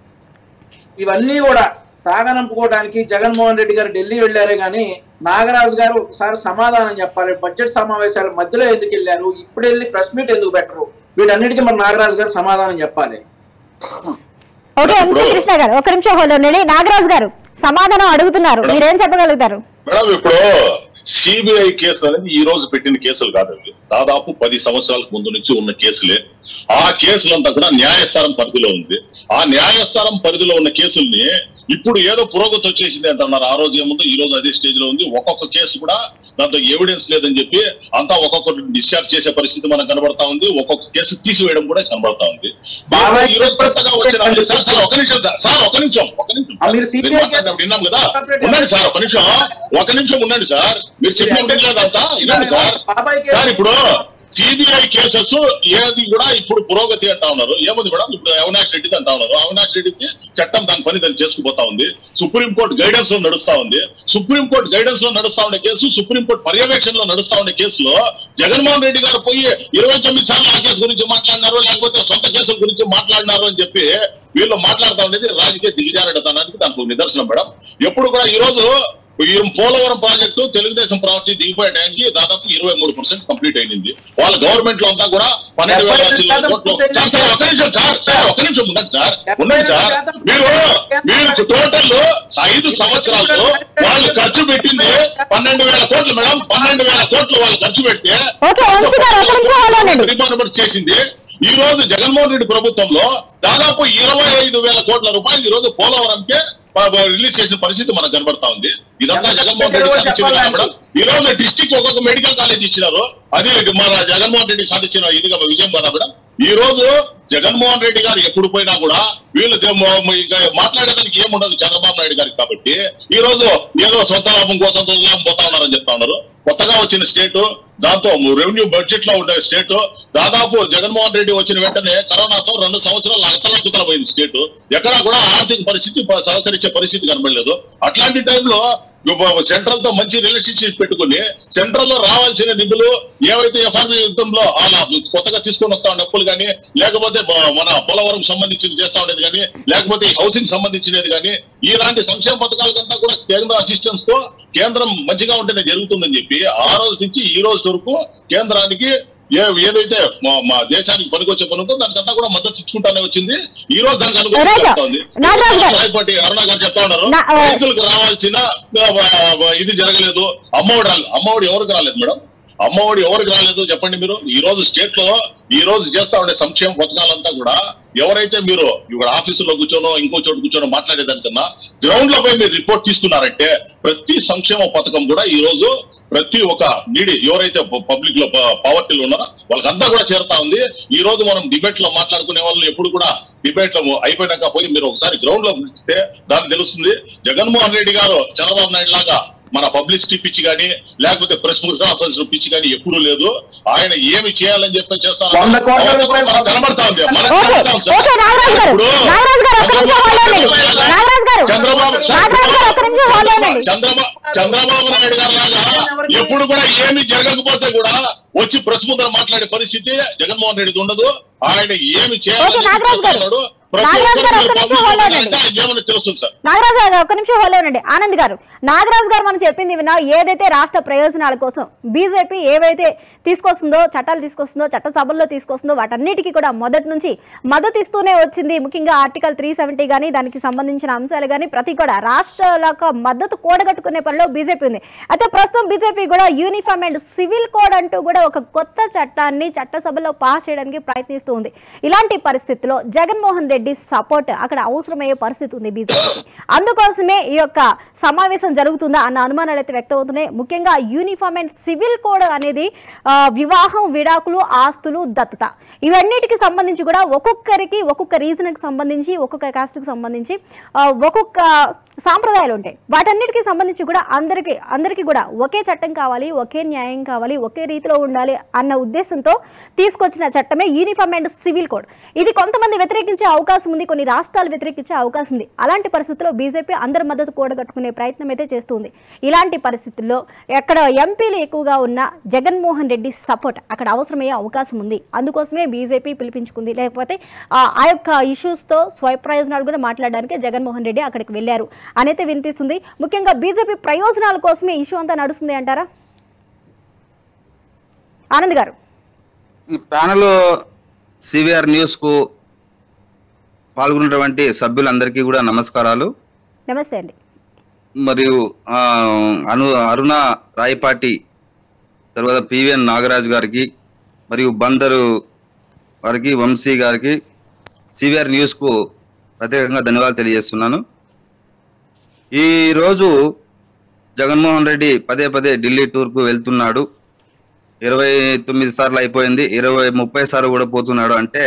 ఇవన్నీ కూడా సాగనంపుకోవడానికి జగన్మోహన్ రెడ్డి గారు ఢిల్లీ వెళ్ళారే గాని నాగరాజు గారు ఒకసారి సమాధానం చెప్పాలి బడ్జెట్ సమావేశాల మధ్యలో ఎందుకు వెళ్ళారు ఇప్పుడు వెళ్ళి ప్రెస్ మీట్ ఎందుకు పెట్టరు వీటన్నిటికీ మరి నాగరాజు గారు సమాధానం చెప్పాలి ఓకే ఎంసీ కృష్ణ గారు ఒక నిమిషం హోల్డ్ ఉండండి నాగరాజు గారు సమాధానం అడుగుతున్నారు మీరేం చెప్పగలుగుతారు మేడం ఇప్పుడు సిబిఐ కేసులు అనేది ఈ రోజు పెట్టిన కేసులు కాదు అవి దాదాపు పది సంవత్సరాలకు ముందు నుంచి ఉన్న కేసులే ఆ కేసులంతా కూడా న్యాయస్థానం పరిధిలో ఉంది ఆ న్యాయస్థానం పరిధిలో ఉన్న కేసుల్ని ఇప్పుడు ఏదో పురోగతి వచ్చేసింది అంటున్నారు ఆ రోజు ఏముందో ఈ రోజు అదే స్టేజ్ లో ఉంది ఒక్కొక్క కేసు కూడా దాంతో ఎవిడెన్స్ లేదని చెప్పి అంతా ఒక్కొక్కరు డిశ్చార్జ్ చేసే పరిస్థితి మనకు కనబడతా ఉంది ఒక్కొక్క కేసు తీసివేయడం కూడా కనబడతా ఉంది బాబాయ్ ఈ రోజు కొత్తగా వచ్చిన సార్ సార్ ఒక నిమిషం సార్, సార్ ఒక నిమిషం ఒక నిమిషం ఆ, మీరు CBI మీరు మాట్లాడినప్పుడు విన్నాం కదా ఉండండి సార్ ఒక నిమిషం ఒక నిమిషం ఉండండి సార్ మీరు చెప్పినప్పుడు లేదంతా వినండి సార్ బాబాయ్ కేసు- సార్ ఇప్పుడు సిబిఐ కేసెస్ ఏది కూడా ఇప్పుడు పురోగతి అంటా ఉన్నారు ఏముంది మేడం ఇప్పుడు అవినాష్ రెడ్డిది అంటా ఉన్నారు అవినాష్ రెడ్డికి చట్టం దాని పని దాన్ని చేసుకుపోతా ఉంది సుప్రీం కోర్టు గైడెన్స్ లో నడుస్తా ఉంది సుప్రీం కోర్టు గైడెన్స్ లో నడుస్తా ఉండే కేసు సుప్రీం కోర్టు పర్యవేక్షణలో నడుస్తా ఉండే కేసులో జగన్మోహన్ రెడ్డి గారు పోయి ఇరవై తొమ్మిది సార్లు ఆ కేసు గురించి మాట్లాడినారు లేకపోతే సొంత కేసుల గురించి మాట్లాడినారు అని చెప్పి వీళ్ళు మాట్లాడుతా ఉండేది రాజకీయ దిగజారడతనానికి దానికి ఒక నిదర్శనం మేడం ఎప్పుడు కూడా ఈ రోజు ఈ పోలవరం ప్రాజెక్టు తెలుగుదేశం ప్రాజెక్టు దిగిపోయే టైంకి దాదాపు ఇరవై మూడు పర్సెంట్ కంప్లీట్ అయింది వాళ్ళ గవర్నమెంట్ లో అంతా కూడా పన్నెండు వేల చిల్లర కోట్లు సార్ సార్ ఒక నిమిషం సార్ సార్ ఒక నిమిషం ఉండండి సార్ ఉండండి సార్ మీరు మీరు టోటల్ ఐదు సంవత్సరాల్లో వాళ్ళు ఖర్చు పెట్టింది పన్నెండు వేల కోట్లు మేడం పన్నెండు వేల కోట్లు వాళ్ళు ఖర్చు పెడితే ఓకే, వంశీ గారు, ఒక నిమిషం hold on అండి. రిమాండ్ చేసింది ఈ రోజు జగన్మోహన్ రెడ్డి ప్రభుత్వంలో దాదాపు ఇరవై ఐదు వేల కోట్ల రూపాయలు ఈ రోజు పోలవరంకే ప- ప- రిలీజ్ చేసిన పరిస్థితి మనకు కనబడతా ఉంది ఇదంతా జగన్మోహన్ రెడ్డి సాధించింది కదా మేడం ఈ రోజు డిస్టిక్ ఒక్కొక్క మెడికల్ కాలేజ్ ఇచ్చినారు అది మన జగన్మోహన్ రెడ్డి సాధించిన ఇదిగా విజయం కదా మేడం ఈ రోజు జగన్మోహన్ రెడ్డి గారు ఎప్పుడు పోయినా కూడా వీళ్ళు జ- మ- మ- ఇక మాట్లాడేదానికి ఏముండదు చంద్రబాబు నాయుడు గారికి కాబట్టి ఈ రోజు ఏదో సొంత లాభం కోసం సొంత లాభం పోతా ఉన్నారని చెప్తా ఉన్నారు కొత్తగా వచ్చిన స్టేట్ దాంతో రెవెన్యూ బడ్జెట్ లో ఉండే స్టేట్ దాదాపు జగన్మోహన్ రెడ్డి వచ్చిన వెంటనే కరోనాతో రెండు సంవత్సరాలు అగతలకుతల పోయింది స్టేట్ ఎక్కడా కూడా ఆర్థిక పరిస్థితి ప- సహకరించే పరిస్థితి కనబడలేదు అట్లాంటి టైంలో సెంట్రల్ తో మంచి రిలేషన్షిప్ పెట్టుకుని సెంట్రల్ లో రావాల్సిన నిధులు ఏవైతే ఎఫ్ఆర్బి యుద్ధంలో అలా కొత్తగా తీసుకొని వస్తా ఉండే అప్పులు కానీ లేకపోతే బ- మన పోలవరం సంబంధించి చేస్తా ఉండేది కానీ లేకపోతే హౌసింగ్ సంబంధించినది కానీ ఇలాంటి సంక్షేమ పథకాలకంతా కూడా కేంద్ర అసిస్టెన్స్ తో కేంద్రం మంచిగా ఉంటేనే జరుగుతుందని చెప్పి ఆ రోజు నుంచి ఈ రోజు వరకు కేంద్రానికి ఏ ఏదైతే మా మా దేశానికి పనికొచ్చే పని ఉందో దానికంతా కూడా మద్దతు ఇచ్చుకుంటానే వచ్చింది ఈ రోజు దానికి అనుగుణంగా రైట్. చెప్తా ఉంది నాగరాజు గారు. రాయపాటి అరుణ గారు చెప్తా ఉన్నారు నా- ఆ, రైతులకు రావాల్సిన ఆ, ఆ, ఇది జరగలేదు అమ్మఒడి రాలేదు అమ్మఒడి ఎవరికి రాలేదు మేడం అమ్మఒడి ఎవరికి రాలేదు చెప్పండి మీరు ఈ రోజు స్టేట్ లో ఈ రోజు చేస్తా ఉండే సంక్షేమ పథకాలంతా కూడా ఎవరైతే మీరు ఇక్కడ ఆఫీసులో కూర్చోనో ఇంకో చోటు కూర్చోనో మాట్లాడేదానికన్నా గ్రౌండ్ లో పోయి మీరు రిపోర్ట్ తీసుకున్నారంటే ప్రతి సంక్షేమ పథకం కూడా ఈ రోజు ప్రతి ఒక్క నీడి ఎవరైతే పబ్లిక్ లో పావర్టీలో ఉన్నారో వాళ్ళకంతా కూడా చేరుతా ఉంది ఈ రోజు మనం డిబేట్ లో మాట్లాడుకునే వాళ్ళు ఎప్పుడు కూడా డిబేట్ లో అయిపోయినాక పోయి మీరు ఒకసారి గ్రౌండ్ లో పిలిస్తే దానికి తెలుస్తుంది జగన్మోహన్ రెడ్డి గారు చంద్రబాబు నాయుడు లాగా మన పబ్లిసిటీ పిచ్చి కానీ లేకపోతే ప్రెస్ కాన్ఫరెన్స్ పిచ్చి కానీ ఎప్పుడూ లేదు ఆయన ఏమి చేయాలని చెప్పి చేస్తాను వంద కోట్ల రూపాయలు మనకు కనబడతా ఉంది మనకు ఓకే కనబడతా ఉంది సార్. ఓకే నాగరాజు గారు ఇప్పుడు నాగరాజు గారు ఒక్క నిమిషం hold on అండి. నాగరాజు గారు చంద్రబాబు నాగరాజు గారు ఒక్క నిమిషం hold on అండి. చంద్రబాబు చంద్రబాబు నాయుడు గారు లాగా ఎప్పుడు కూడా ఏమి జరగకపోతే కూడా వచ్చి ప్రెస్ ముందర మాట్లాడే పరిస్థితి జగన్మోహన్ రెడ్డి ఉండదు ఆయన ఏమి చేయాలని ఓకే, నాగరాజు గారు. చేస్తున్నాడు. ప్రతి నాగరాజు గారు ఒక్కరు ఒక్క నిమిషం public hold on అంటే ఆయన ఏమని తెలుస్తుంది సార్ నాగరాజు గారు ఒక్క నిమిషం హోలో ఉండండి ఆనంద్ గారు నాగరాజు గారు మనం చెప్పింది విన్నా ఏదైతే రాష్ట్ర ప్రయోజనాల కోసం బీజేపీ ఏవైతే తీసుకొస్తుందో చట్టాలు తీసుకొస్తుందో చట్టసభల్లో తీసుకొస్తుందో వాటన్నిటికీ కూడా మొదటి నుంచి మద్దతు ఇస్తూనే వచ్చింది ముఖ్యంగా ఆర్టికల్ త్రీ సెవెంటీ కానీ దానికి సంబంధించిన అంశాలు కానీ ప్రతి కూడా రాష్ట్రాలకు మద్దతు కూడగట్టుకునే పనిలో బీజేపీ ఉంది అయితే ప్రస్తుతం బీజేపీ కూడా యూనిఫామ్ అండ్ సివిల్ కోడ్ అంటూ కూడా ఒక కొత్త చట్టాన్ని చట్టసభలో పాస్ చేయడానికి ప్రయత్నిస్తూ ఉంది ఇలాంటి పరిస్థితుల్లో జగన్మోహన్ రెడ్డి సపోర్ట్ అక్కడ అవసరమయ్యే పరిస్థితి ఉంది బీజేపీకి అందుకోసమే ఈ యొక్క సమావేశం జరుగుతుందా అన్న అనుమానాలు అయితే వ్యక్తమవుతున్నాయి ముఖ్యంగా యూనిఫామ్ అండ్ సివిల్ కోడ్ అనేది ఆ, వివాహం విడాకులు ఆస్తులు దత్తత ఇవన్నిటికి సంబంధించి కూడా ఒక్కొక్కరికి ఒక్కొక్క రీజన్కి సంబంధించి ఒక్కొక్క కాస్ట్కి సంబంధించి ఆ, ఒక్కొక్క సాంప్రదాయాలు ఉంటాయి వాటన్నిటికీ సంబంధించి కూడా అందరికీ అందరికీ కూడా ఒకే చట్టం కావాలి ఒకే న్యాయం కావాలి ఒకే రీతిలో ఉండాలి అన్న ఉద్దేశంతో తీసుకొచ్చిన చట్టమే యూనిఫామ్ అండ్ సివిల్ కోడ్ ఇది కొంతమంది వ్యతిరేకించే అవకాశం ఉంది కొన్ని రాష్ట్రాలు వ్యతిరేకించే అవకాశం ఉంది అలాంటి పరిస్థితుల్లో బీజేపీ అందరి మద్దతు కూడగట్టుకునే ప్రయత్నం అయితే చేస్తుంది ఇలాంటి పరిస్థితుల్లో ఎక్కడ ఎంపీలు ఎక్కువగా ఉన్న జగన్మోహన్ రెడ్డి సపోర్ట్ అక్కడ అవసరమయ్యే అవకాశం ఉంది అందుకోసమే బీజేపీ పిలిపించుకుంది లేకపోతే ఆ ఆ యొక్క ఇష్యూస్తో స్వయ ప్రయోజనాలు కూడా మాట్లాడడానికి జగన్మోహన్ రెడ్డి అక్కడికి వెళ్ళారు అనైతే వినిపిస్తుంది ముఖ్యంగా బీజేపీ ప్రయోజనాల కోసమే ఇష్యూ అంతా నడుస్తుంది అంటారా ఆనంద్ గారు ఈ ప్యానల్ సివిఆర్ న్యూస్ కు పాల్గొన్నటువంటి సభ్యులందరికీ కూడా నమస్కారాలు నమస్తే అండి మరియు ఆ, అను అరుణ రాయపాటి తర్వాత పివిఎన్ నాగరాజు గారికి మరియు బందరు వారికి వంశీ గారికి సివిఆర్ న్యూస్కు ప్రత్యేకంగా ధన్యవాదాలు తెలియజేస్తున్నాను ఈరోజు జగన్మోహన్ రెడ్డి పదే పదే ఢిల్లీ టూర్కు వెళ్తున్నాడు ఇరవై తొమ్మిది సార్లు అయిపోయింది ఇరవై ముప్పై సార్లు కూడా పోతున్నాడు అంటే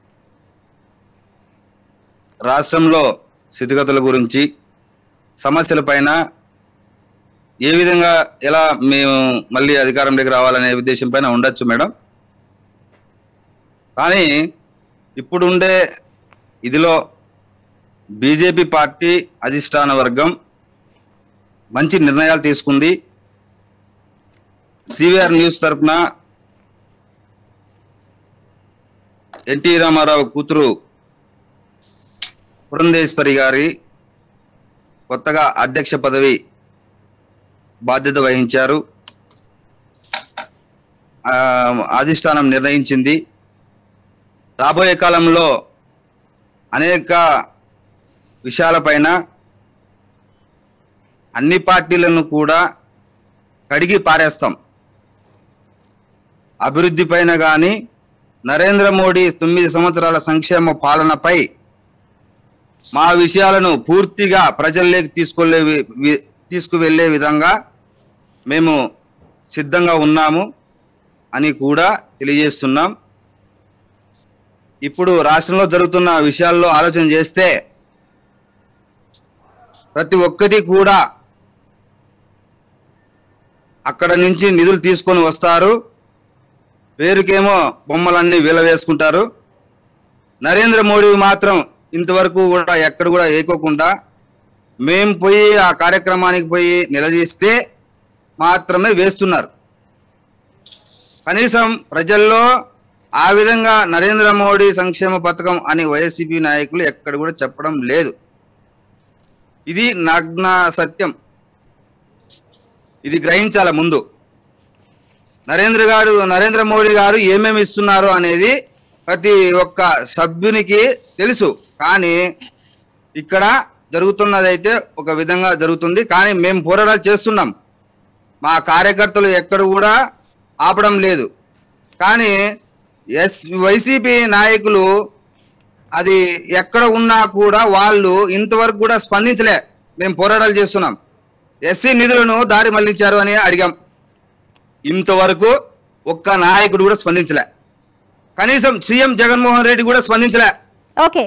రాష్ట్రంలో స్థితిగతుల గురించి సమస్యల పైన ఏ విధంగా ఎలా మేము మళ్ళీ అధికారంలోకి రావాలనే ఉద్దేశం పైన ఉండొచ్చు మేడం కానీ ఇప్పుడు ఉండే ఇదిలో బీజేపీ పార్టీ అధిష్టాన వర్గం మంచి నిర్ణయాలు తీసుకుంది సివిఆర్ న్యూస్ తరపున ఎన్టీ రామారావు కూతురు పురంధేశ్వరి గారి కొత్తగా అధ్యక్ష పదవి బాధ్యత వహించారు ఆ, అధిష్టానం నిర్ణయించింది రాబోయే కాలంలో అనేక విషయాలపైన అన్ని పార్టీలను కూడా కడిగి పారేస్తాం అభివృద్ధి పైన కానీ నరేంద్ర మోడీ తొమ్మిది సంవత్సరాల సంక్షేమ పాలనపై మా విషయాలను పూర్తిగా ప్రజల్లోకి తీసుకెళ్లే వి- వి- తీసుకువెళ్ళే విధంగా మేము సిద్ధంగా ఉన్నాము అని కూడా తెలియజేస్తున్నాం ఇప్పుడు రాష్ట్రంలో జరుగుతున్న విషయాల్లో ఆలోచన చేస్తే ప్రతి ఒక్కటి కూడా అక్కడ నుంచి నిధులు తీసుకొని వస్తారు పేరుకేమో బొమ్మలన్నీ వేసుకుంటారు నరేంద్ర మోడీ మాత్రం ఇంతవరకు కూడా ఎక్కడ కూడా ఏకోకుండా మేం పోయి ఆ కార్యక్రమానికి పోయి నిలదీస్తే మాత్రమే వేస్తున్నారు కనీసం ప్రజల్లో ఆ విధంగా నరేంద్ర మోడీ సంక్షేమ పథకం అని వైఎస్సీపీ నాయకులు ఎక్కడ కూడా చెప్పడం లేదు ఇది నగ్న సత్యం ఇది గ్రహించాల ముందు నరేంద్ర గారు నరేంద్ర మోడీ గారు ఏమేమి ఇస్తున్నారు అనేది ప్రతి ఒక్క సభ్యునికి తెలుసు కానీ ఇక్కడ జరుగుతున్నదైతే ఒక విధంగా జరుగుతుంది కానీ మేము పోరాటాలు చేస్తున్నాం మా కార్యకర్తలు ఎక్కడ కూడా ఆపడం లేదు కానీ ఎస్ వైసీపీ నాయకులు అది ఎక్కడ ఉన్నా కూడా వాళ్ళు ఇంతవరకు కూడా స్పందించలే మేము పోరాటాలు చేస్తున్నాం ఎస్సీ నిధులను దారి మళ్లించారు అని అడిగాం ఇంతవరకు ఒక్క నాయకుడు కూడా స్పందించలే కనీసం సీఎం జగన్మోహన్ రెడ్డి కూడా స్పందించలే ఓకే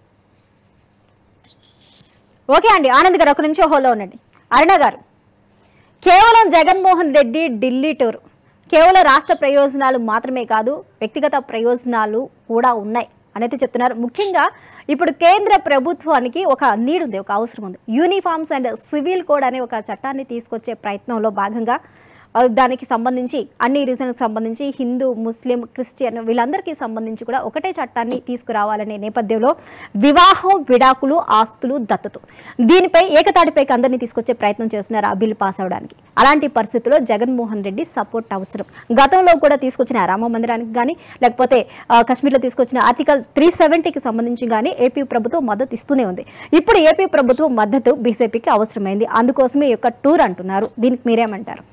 ఓకే అండి ఆనంద్ గారు ఒక నిమిషం హోల్లో ఉండండి అరుణ గారు కేవలం జగన్మోహన్ రెడ్డి ఢిల్లీ టూర్ కేవలం రాష్ట్ర ప్రయోజనాలు మాత్రమే కాదు వ్యక్తిగత ప్రయోజనాలు కూడా ఉన్నాయి అనేది చెప్తున్నారు ముఖ్యంగా ఇప్పుడు కేంద్ర ప్రభుత్వానికి ఒక నీడ్ ఉంది ఒక అవసరం ఉంది యూనిఫామ్స్ అండ్ సివిల్ కోడ్ అనే ఒక చట్టాన్ని తీసుకొచ్చే ప్రయత్నంలో భాగంగా ఆ, దానికి సంబంధించి అన్ని రీజన్కి సంబంధించి హిందూ ముస్లిం క్రిస్టియన్ వీళ్ళందరికీ సంబంధించి కూడా ఒకటే చట్టాన్ని తీసుకురావాలనే నేపథ్యంలో వివాహం విడాకులు ఆస్తులు దత్తత దీనిపై ఏకతాటిపైకి అందరినీ తీసుకొచ్చే ప్రయత్నం చేస్తున్నారు ఆ బిల్లు పాస్ అవడానికి అలాంటి పరిస్థితుల్లో జగన్మోహన్ రెడ్డి సపోర్ట్ అవసరం గతంలో కూడా తీసుకొచ్చిన రామ మందిరానికి కానీ లేకపోతే ఆ, కాశ్మీర్లో తీసుకొచ్చిన ఆర్టికల్ త్రీ సెవెంటీకి సంబంధించి కానీ ఏపీ ప్రభుత్వం మద్దతు ఇస్తూనే ఉంది ఇప్పుడు ఏపీ ప్రభుత్వం మద్దతు బీజేపీకి అవసరమైంది అందుకోసమే ఈ యొక్క టూర్ అంటున్నారు దీనికి మీరేమంటారు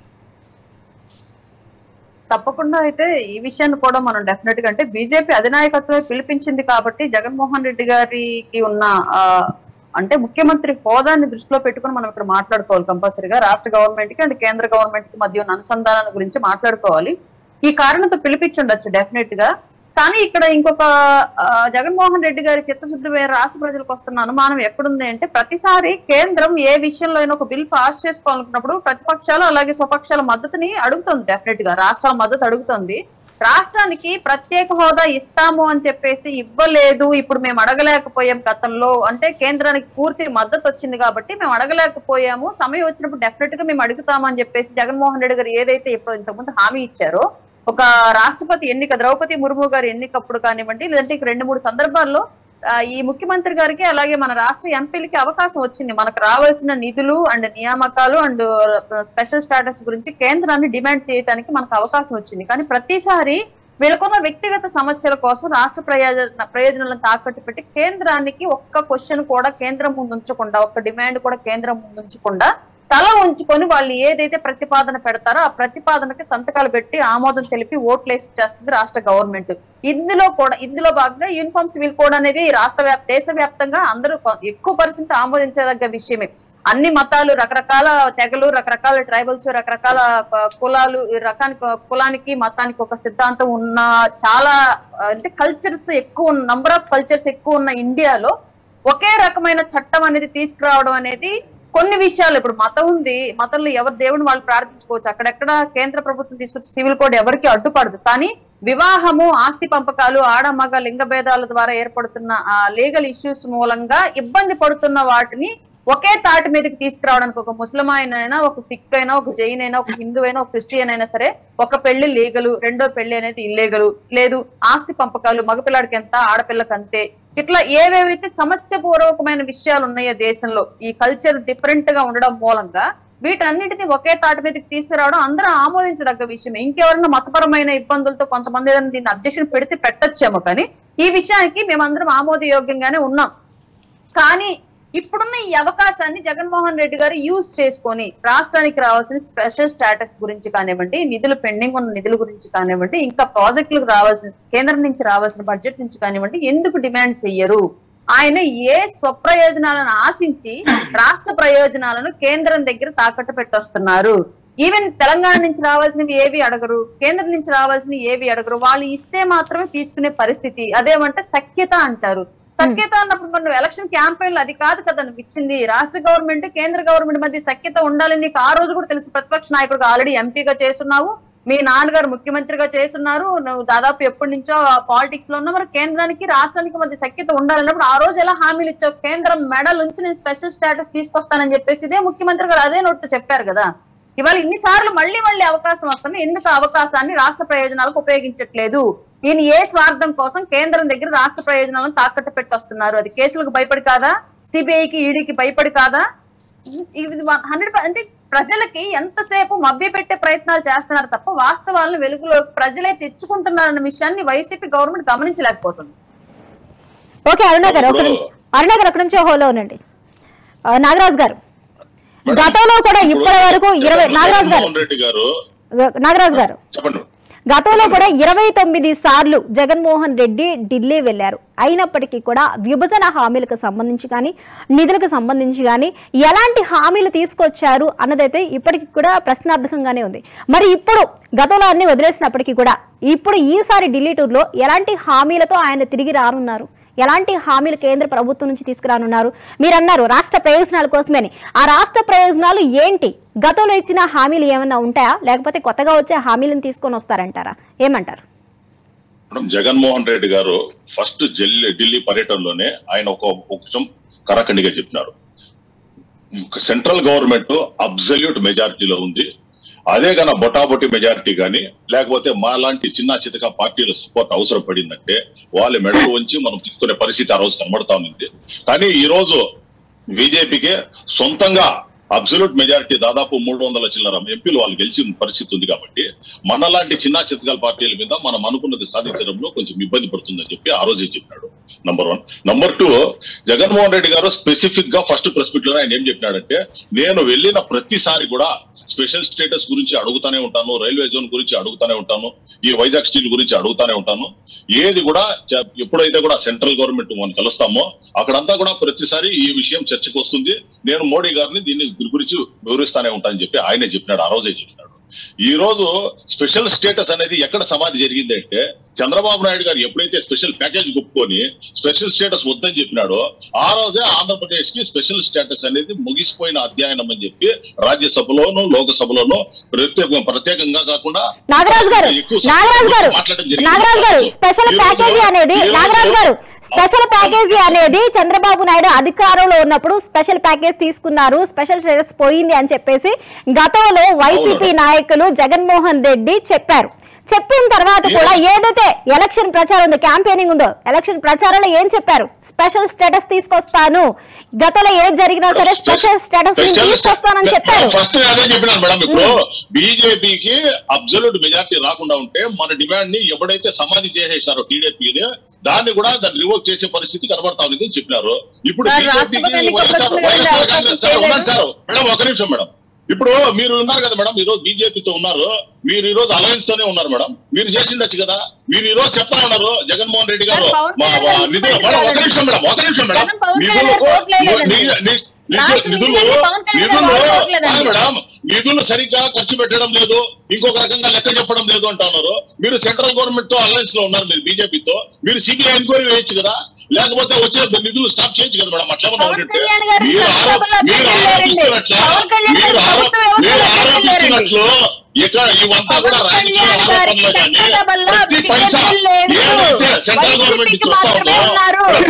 తప్పకుండా అయితే ఈ విషయాన్ని కూడా మనం డెఫినెట్ గా అంటే బీజేపీ అధినాయకత్వమే పిలిపించింది కాబట్టి జగన్మోహన్ రెడ్డి గారికి ఉన్న ఆ, అంటే ముఖ్యమంత్రి హోదాని దృష్టిలో పెట్టుకుని మనం ఇక్కడ మాట్లాడుకోవాలి కంపల్సరీగా రాష్ట్ర గవర్నమెంట్ కి అండ్ కేంద్ర గవర్నమెంట్ కి మధ్య ఉన్న అనుసంధానం గురించి మాట్లాడుకోవాలి ఈ కారణంతో పిలిపించుండొచ్చు డెఫినెట్ గా కానీ ఇక్కడ ఇంకొక ఆ, జగన్మోహన్ రెడ్డి గారి చిత్తశుద్ధి వేరే రాష్ట్ర ప్రజలకు వస్తున్న అనుమానం ఎక్కడుంది అంటే ప్రతిసారి కేంద్రం ఏ విషయంలో అయినా ఒక బిల్ పాస్ చేసుకోవాలనుకున్నప్పుడు ప్రతిపక్షాలు అలాగే స్వపక్షాల మద్దతుని అడుగుతుంది డెఫినెట్ గా రాష్ట్రాల మద్దతు అడుగుతుంది రాష్ట్రానికి ప్రత్యేక హోదా ఇస్తాము అని చెప్పేసి ఇవ్వలేదు ఇప్పుడు మేము అడగలేకపోయాం గతంలో అంటే కేంద్రానికి పూర్తి మద్దతు వచ్చింది కాబట్టి మేము అడగలేకపోయాము సమయం వచ్చినప్పుడు డెఫినెట్ గా మేము అడుగుతాము అని చెప్పేసి జగన్మోహన్ రెడ్డి గారు ఏదైతే ఇప్పుడు ఇంతకుముందు హామీ ఇచ్చారో ఒక రాష్ట్రపతి ఎన్నిక ద్రౌపది ముర్ము గారి ఎన్నికప్పుడు కానివ్వండి లేదంటే ఇక రెండు మూడు సందర్భాల్లో ఆ, ఈ ముఖ్యమంత్రి గారికి అలాగే మన రాష్ట్ర ఎంపీలకి అవకాశం వచ్చింది మనకు రావాల్సిన నిధులు అండ్ నియామకాలు అండ్ స్పెషల్ స్టాటస్ గురించి కేంద్రాన్ని డిమాండ్ చేయడానికి మనకు అవకాశం వచ్చింది కానీ ప్రతిసారి వీళ్ళకున్న వ్యక్తిగత సమస్యల కోసం రాష్ట్ర ప్రయోజన ప్రయోజనాలను తాకట్టు పెట్టి కేంద్రానికి ఒక్క క్వశ్చన్ కూడా కేంద్రం ముందు ఉంచకుండా ఒక్క డిమాండ్ కూడా కేంద్రం ముందు ఉంచకుండా తల ఉంచుకొని వాళ్ళు ఏదైతే ప్రతిపాదన పెడతారో ఆ ప్రతిపాదనకి సంతకాలు పెట్టి ఆమోదం తెలిపి ఓట్లేసి చేస్తుంది రాష్ట్ర గవర్నమెంట్ ఇందులో కూడా ఇందులో భాగంగా యూనిఫామ్ సివిల్ కోడ్ అనేది రాష్ట్ర వ్యాప్ దేశ వ్యాప్తంగా అందరూ కొ- ఎక్కువ పర్సెంట్ ఆమోదించదగ్గ విషయమే అన్ని మతాలు రకరకాల తెగలు రకరకాల ట్రైబల్స్ రకరకాల ప- కులాలు ఈ రకానికి కులానికి మతానికి ఒక సిద్ధాంతం ఉన్న చాలా ఆ, అంటే కల్చర్స్ ఎక్కువ నంబర్ ఆఫ్ కల్చర్స్ ఎక్కువ ఉన్న ఇండియాలో ఒకే రకమైన చట్టం అనేది తీసుకురావడం అనేది కొన్ని విషయాలు ఇప్పుడు మతం ఉంది మతంలో ఎవరు దేవుని వాళ్ళు ప్రార్థించుకోవచ్చు అక్కడెక్కడ కేంద్ర ప్రభుత్వం తీసుకొచ్చి సివిల్ కోడ్ ఎవరికి అడ్డుపడదు కానీ వివాహము ఆస్తి పంపకాలు ఆడ మగ లింగ భేదాల ద్వారా ఏర్పడుతున్న ఆ లీగల్ ఇష్యూస్ మూలంగా ఇబ్బంది పడుతున్న వాటిని ఒకే తాటి మీదకి తీసుకురావడానికి ఒక ముస్లిం అయినా ఒక సిక్ అయినా ఒక జైన్ అయినా ఒక హిందూ అయినా ఒక క్రిస్టియన్ అయినా సరే ఒక పెళ్లి లీగలు రెండో పెళ్లి అనేది ఇల్లీగలు లేదు ఆస్తి పంపకాలు మగపిల్లాడికి ఎంత ఆడపిల్లకి అంతే ఇట్లా ఏవేవైతే సమస్య పూర్వకమైన విషయాలు ఉన్నాయో దేశంలో ఈ కల్చర్ డిఫరెంట్ గా ఉండడం మూలంగా వీటన్నిటిని ఒకే తాటి మీదకి తీసుకురావడం అందరూ ఆమోదించదగ్గ విషయం ఇంకెవరైనా మతపరమైన ఇబ్బందులతో కొంతమంది ఏదైనా దీన్ని అబ్జెక్షన్ పెడితే పెట్టొచ్చేమో కానీ ఈ విషయానికి మేమందరం ఆమోదయోగ్యంగానే ఉన్నాం కానీ ఇప్పుడున్న ఈ అవకాశాన్ని జగన్మోహన్ రెడ్డి గారు యూజ్ చేసుకొని రాష్ట్రానికి రావాల్సిన స్పెషల్ స్టేటస్ గురించి కానివ్వండి నిధులు పెండింగ్ ఉన్న నిధుల గురించి కానివ్వండి ఇంకా ప్రాజెక్టులకు రావాల్సిన కేంద్రం నుంచి రావాల్సిన బడ్జెట్ నుంచి కానివ్వండి ఎందుకు డిమాండ్ చెయ్యరు ఆయన ఏ స్వప్రయోజనాలను ఆశించి రాష్ట్ర ప్రయోజనాలను కేంద్రం దగ్గర తాకట్టు పెట్టొస్తున్నారు ఈవెన్ తెలంగాణ నుంచి రావాల్సినవి ఏవి అడగరు కేంద్రం నుంచి రావాల్సినవి ఏవి అడగరు వాళ్ళు ఇస్తే మాత్రమే తీసుకునే పరిస్థితి అదేమంటే సఖ్యత అంటారు సఖ్యత అన్నప్పుడు మనం ఎలక్షన్ క్యాంపెయిన్ అది కాదు కదా నువ్వు ఇచ్చింది రాష్ట్ర గవర్నమెంట్ కేంద్ర గవర్నమెంట్ మధ్య సఖ్యత ఉండాలని నీకు ఆ రోజు కూడా తెలుసు ప్రతిపక్ష నాయకుడిగా ఆల్రెడీ ఎంపీగా చేస్తున్నావు మీ నాన్నగారు ముఖ్యమంత్రిగా చేస్తున్నారు నువ్వు దాదాపు ఎప్పటి నుంచో పాలిటిక్స్ లో ఉన్నా మరి కేంద్రానికి రాష్ట్రానికి మధ్య సఖ్యత ఉండాలన్నప్పుడు ఆ రోజు ఎలా హామీలు ఇచ్చావు కేంద్రం మెడల్ నుంచి నేను స్పెషల్ స్టేటస్ తీసుకొస్తానని చెప్పేసి ఇదే ముఖ్యమంత్రి గారు అదే నోట్ చెప్పారు కదా ఇవాళ ఇన్నిసార్లు మళ్ళీ మళ్ళీ అవకాశం వస్తుంది ఎందుకు ఆ అవకాశాన్ని రాష్ట్ర ప్రయోజనాలకు ఉపయోగించట్లేదు ఈయన ఏ స్వార్థం కోసం కేంద్రం దగ్గర రాష్ట్ర ప్రయోజనాలను తాకట్టు పెట్టొస్తున్నారు అది కేసులకు భయపడి కాదా సిబిఐకి ఈడీకి భయపడి కాదా ఇది హండ్రెడ్ అంటే ప్రజలకి ఎంతసేపు మభ్య పెట్టే ప్రయత్నాలు చేస్తున్నారు తప్ప వాస్తవాలను వెలుగులో ప్రజలే తెచ్చుకుంటున్నారన్న విషయాన్ని వైసీపీ గవర్నమెంట్ గమనించలేకపోతుంది ఓకే అరుణ గారు ఒక నిమిషం. అరుణ గారు ఒక నిమిషం హోలో ఉండండి ఆ, నాగరాజు గారు మేడం, గతంలో కూడా ఇప్పుడు ఇప్పటి వరకు ఇరవై నాగరాజు గారు జగన్మోహన్ రెడ్డి గారు నాగరాజు గారు చెప్పండి గతంలో కూడా ఇరవై తొమ్మిది సార్లు జగన్మోహన్ రెడ్డి ఢిల్లీ వెళ్లారు అయినప్పటికీ కూడా విభజన హామీలకు సంబంధించి కానీ నిధులకు సంబంధించి కానీ ఎలాంటి హామీలు తీసుకొచ్చారు అన్నదైతే ఇప్పటికి కూడా ప్రశ్నార్థకంగానే ఉంది మరి ఇప్పుడు గతంలో అన్ని వదిలేసినప్పటికీ కూడా ఇప్పుడు ఈసారి ఢిల్లీ టూర్లో ఎలాంటి హామీలతో ఆయన తిరిగి రానున్నారు ఎలాంటి హామీలు కేంద్ర ప్రభుత్వం నుంచి తీసుకురానున్నారు మీరు అన్నారు రాష్ట్ర ప్రయోజనాల కోసమని ఆ రాష్ట్ర ప్రయోజనాలు ఏంటి గతంలో ఇచ్చిన హామీలు ఏమైనా ఉంటాయా లేకపోతే కొత్తగా వచ్చే హామీలను తీసుకొని వస్తారంటారా ఏమంటారు మేడం జగన్మోహన్ రెడ్డి గారు ఫస్ట్ ఢిల్లీ ఢిల్లీ పర్యటనలోనే ఆయన ఒక ఒక కరాఖండిగా చెప్పినారు సెంట్రల్ గవర్నమెంట్ అబ్జల్యూట్ మెజారిటీలో ఉంది అదే కన్నా బొటాబొటి మెజారిటీ కానీ లేకపోతే మా లాంటి చిన్న చితక పార్టీల సపోర్ట్ అవసరం పడిందంటే వాళ్ళ మెడలు ఉంచి మనం తీసుకునే పరిస్థితి ఆ రోజు కనబడతా ఉంది కానీ ఈ రోజు బీజేపీకి సొంతంగా అబ్సల్యూట్ మెజారిటీ దాదాపు మూడు వందల చిల్లర ఎంపీలు వాళ్ళు గెలిచిన పరిస్థితి ఉంది కాబట్టి మనలాంటి చిన్న చితకాల పార్టీల మీద మనం అనుకున్నది సాధించడంలో కొంచెం ఇబ్బంది పడుతుందని చెప్పి ఆ రోజే చెప్పినాడు number one number two Jaganmohan Reddy గారు స్పెసిఫిక్ గా ఫస్ట్ ప్రెస్ మీట్ లో ఆయన ఏం చెప్పినాడంటే నేను వెళ్ళిన ప్రతిసారి కూడా స్పెషల్ స్టేటస్ గురించి అడుగుతానే ఉంటాను రైల్వే జోన్ గురించి అడుగుతానే ఉంటాను ఈ వైజాగ్ స్టీల్ గురించి అడుగుతానే ఉంటాను ఏది కూడా చ- ఎప్పుడైతే కూడా సెంట్రల్ గవర్నమెంట్ మనం కలుస్తామో అక్కడంతా కూడా ప్రతిసారి ఈ విషయం చర్చకు వస్తుంది నేను మోడీ గారిని దీన్ని దీని గురించి వివరిస్తానే ఉంటానని చెప్పి ఆయనే చెప్పినాడు ఆ రోజే చెప్పినాడు ఈ రోజు స్పెషల్ స్టేటస్ అనేది ఎక్కడ సమాధి జరిగింది అంటే చంద్రబాబు నాయుడు గారు ఎప్పుడైతే స్పెషల్ ప్యాకేజ్ ఒప్పుకొని స్పెషల్ స్టేటస్ వద్దని చెప్పినాడో ఆ రోజే ఆంధ్రప్రదేశ్ కి స్పెషల్ స్టేటస్ అనేది ముగిసిపోయిన అధ్యయనం అని చెప్పి రాజ్యసభలోను లోకసభలోను ప్రత్యేక ప్రత్యేకంగా కాకుండా నాగరాజు గారు ఎక్కువ నాగరాజు గారు మాట్లాడడం జరిగింది. నాగరాజు గారు స్పెషల్ ఈ రోజు- ప్యాకేజీ అనేది ఈ రోజు- నాగరాజు గారు స్పెషల్ ప్యాకేజీ అనేది చంద్రబాబు నాయుడు అధికారంలో ఉన్నప్పుడు స్పెషల్ ప్యాకేజ్ తీసుకున్నారు స్పెషల్ స్టేటస్ పోయింది అని చెప్పేసి గతంలో వైసీపీ నాయకులు జగన్మోహన్ రెడ్డి చెప్పారు చెప్పిన తర్వాత కూడా ఏదైతే ఎలక్షన్ ప్రచారం ఉందో క్యాంపెయినింగ్ ఉందో ఎలక్షన్ ప్రచారంలో ఏం చెప్పారు స్పెషల్ స్టేటస్ తీసుకొస్తాను గతంలో ఏది జరిగినా సరే స్పెషల్ స్టేటస్ తీసుకొస్తానని చెప్పారు ఫస్ట్ అదే చెప్పినాను మేడం ఇప్పుడు బీజేపీకి అబ్జల్యూట్ మెజార్టీ రాకుండా ఉంటే మన డిమాండ్ ని ఎవడైతే సమాధి చేసేసారో టీడీపీని దాన్ని కూడా దాన్ని రివోక్ చేసే పరిస్థితి కనబడతా ఉంది అని చెప్పినారు ఇప్పుడు సార్, బీజేపీకి రాష్ట్రపతి ఎన్నికలకు వైఎస్ఆర్ వచ్చింది కదా, వైఎస్ఆర్ అవకాశం కాంగ్రెస్ సార్, చేయలేదు. ఉన్నాడు సార్ మేడం ఒక నిమిషం మేడం ఇప్పుడు మీరు ఉన్నారు కదా మేడం ఈ రోజు బీజేపీతో ఉన్నారు మీరు ఈ రోజు అలయన్స్ తోనే ఉన్నారు మేడం మీరు చేసిండొచ్చు కదా మీరు ఈ రోజు చెప్తా ఉన్నారు జగన్మోహన్ రెడ్డి గారు సార్, పవన్ మా కళ్యాణ్ మా గారు నిధులు ఇబ్బంది మేడం ఒక పెట్టారు. నిమిషం మేడం ఒక నిమిషం మేడం జనం పవన్ కళ్యాణ్ నిధులకు గారు ఓట్లేయలేదండి. ని- ని- ని- రాష్ట్ర నిధులు నిధులకి పవన్ కళ్యాణ్ గారు నిధులు వాడుకోవట్లేదండి. కాదు మేడం నిధులు సరిగ్గా ఖర్చు పెట్టడం లేదు ఇంకొక రకంగా లెక్క చెప్పడం లేదు అంటున్నారు మీరు సెంట్రల్ గవర్నమెంట్ తో అలయన్స్ లో ఉన్నారు మీరు బీజేపీతో మీరు సిబిఐ ఎంక్వైరీ వేయచ్చు కదా లేకపోతే వచ్చే నిధులు స్టాప్ చేయొచ్చు కదా మేడం అట్లా ఏమన్నా పవన్ ఉంటే కళ్యాణ్ గారు మీరు ఆరో- చట్టసభలో మీరు అడ్డుకెళ్ళారండి. ఆరోపిస్తున్నట్ల పవన్ కళ్యాణ్ గారు మీరు ఆరో- ప్రభుత్వ వ్యవస్థలో మీరు అడ్డుకెళ్ళారండి. ఆరోపిస్తున్నట్లు ఇక ఇవంతా కూడా పవన్ రాజకీయ కళ్యాణ్ గారికి ఆరోపణలు కానీ చట్టసభలో ప్రతి పైసా అడ్డుకెళ్ళలేదు. ఏదైతే సెంట్రల్ గవర్నమెంట్ వైసీపీకి చూస్తా మాత్రమే ఉందో ఉన్నారు. ప్రతి ప-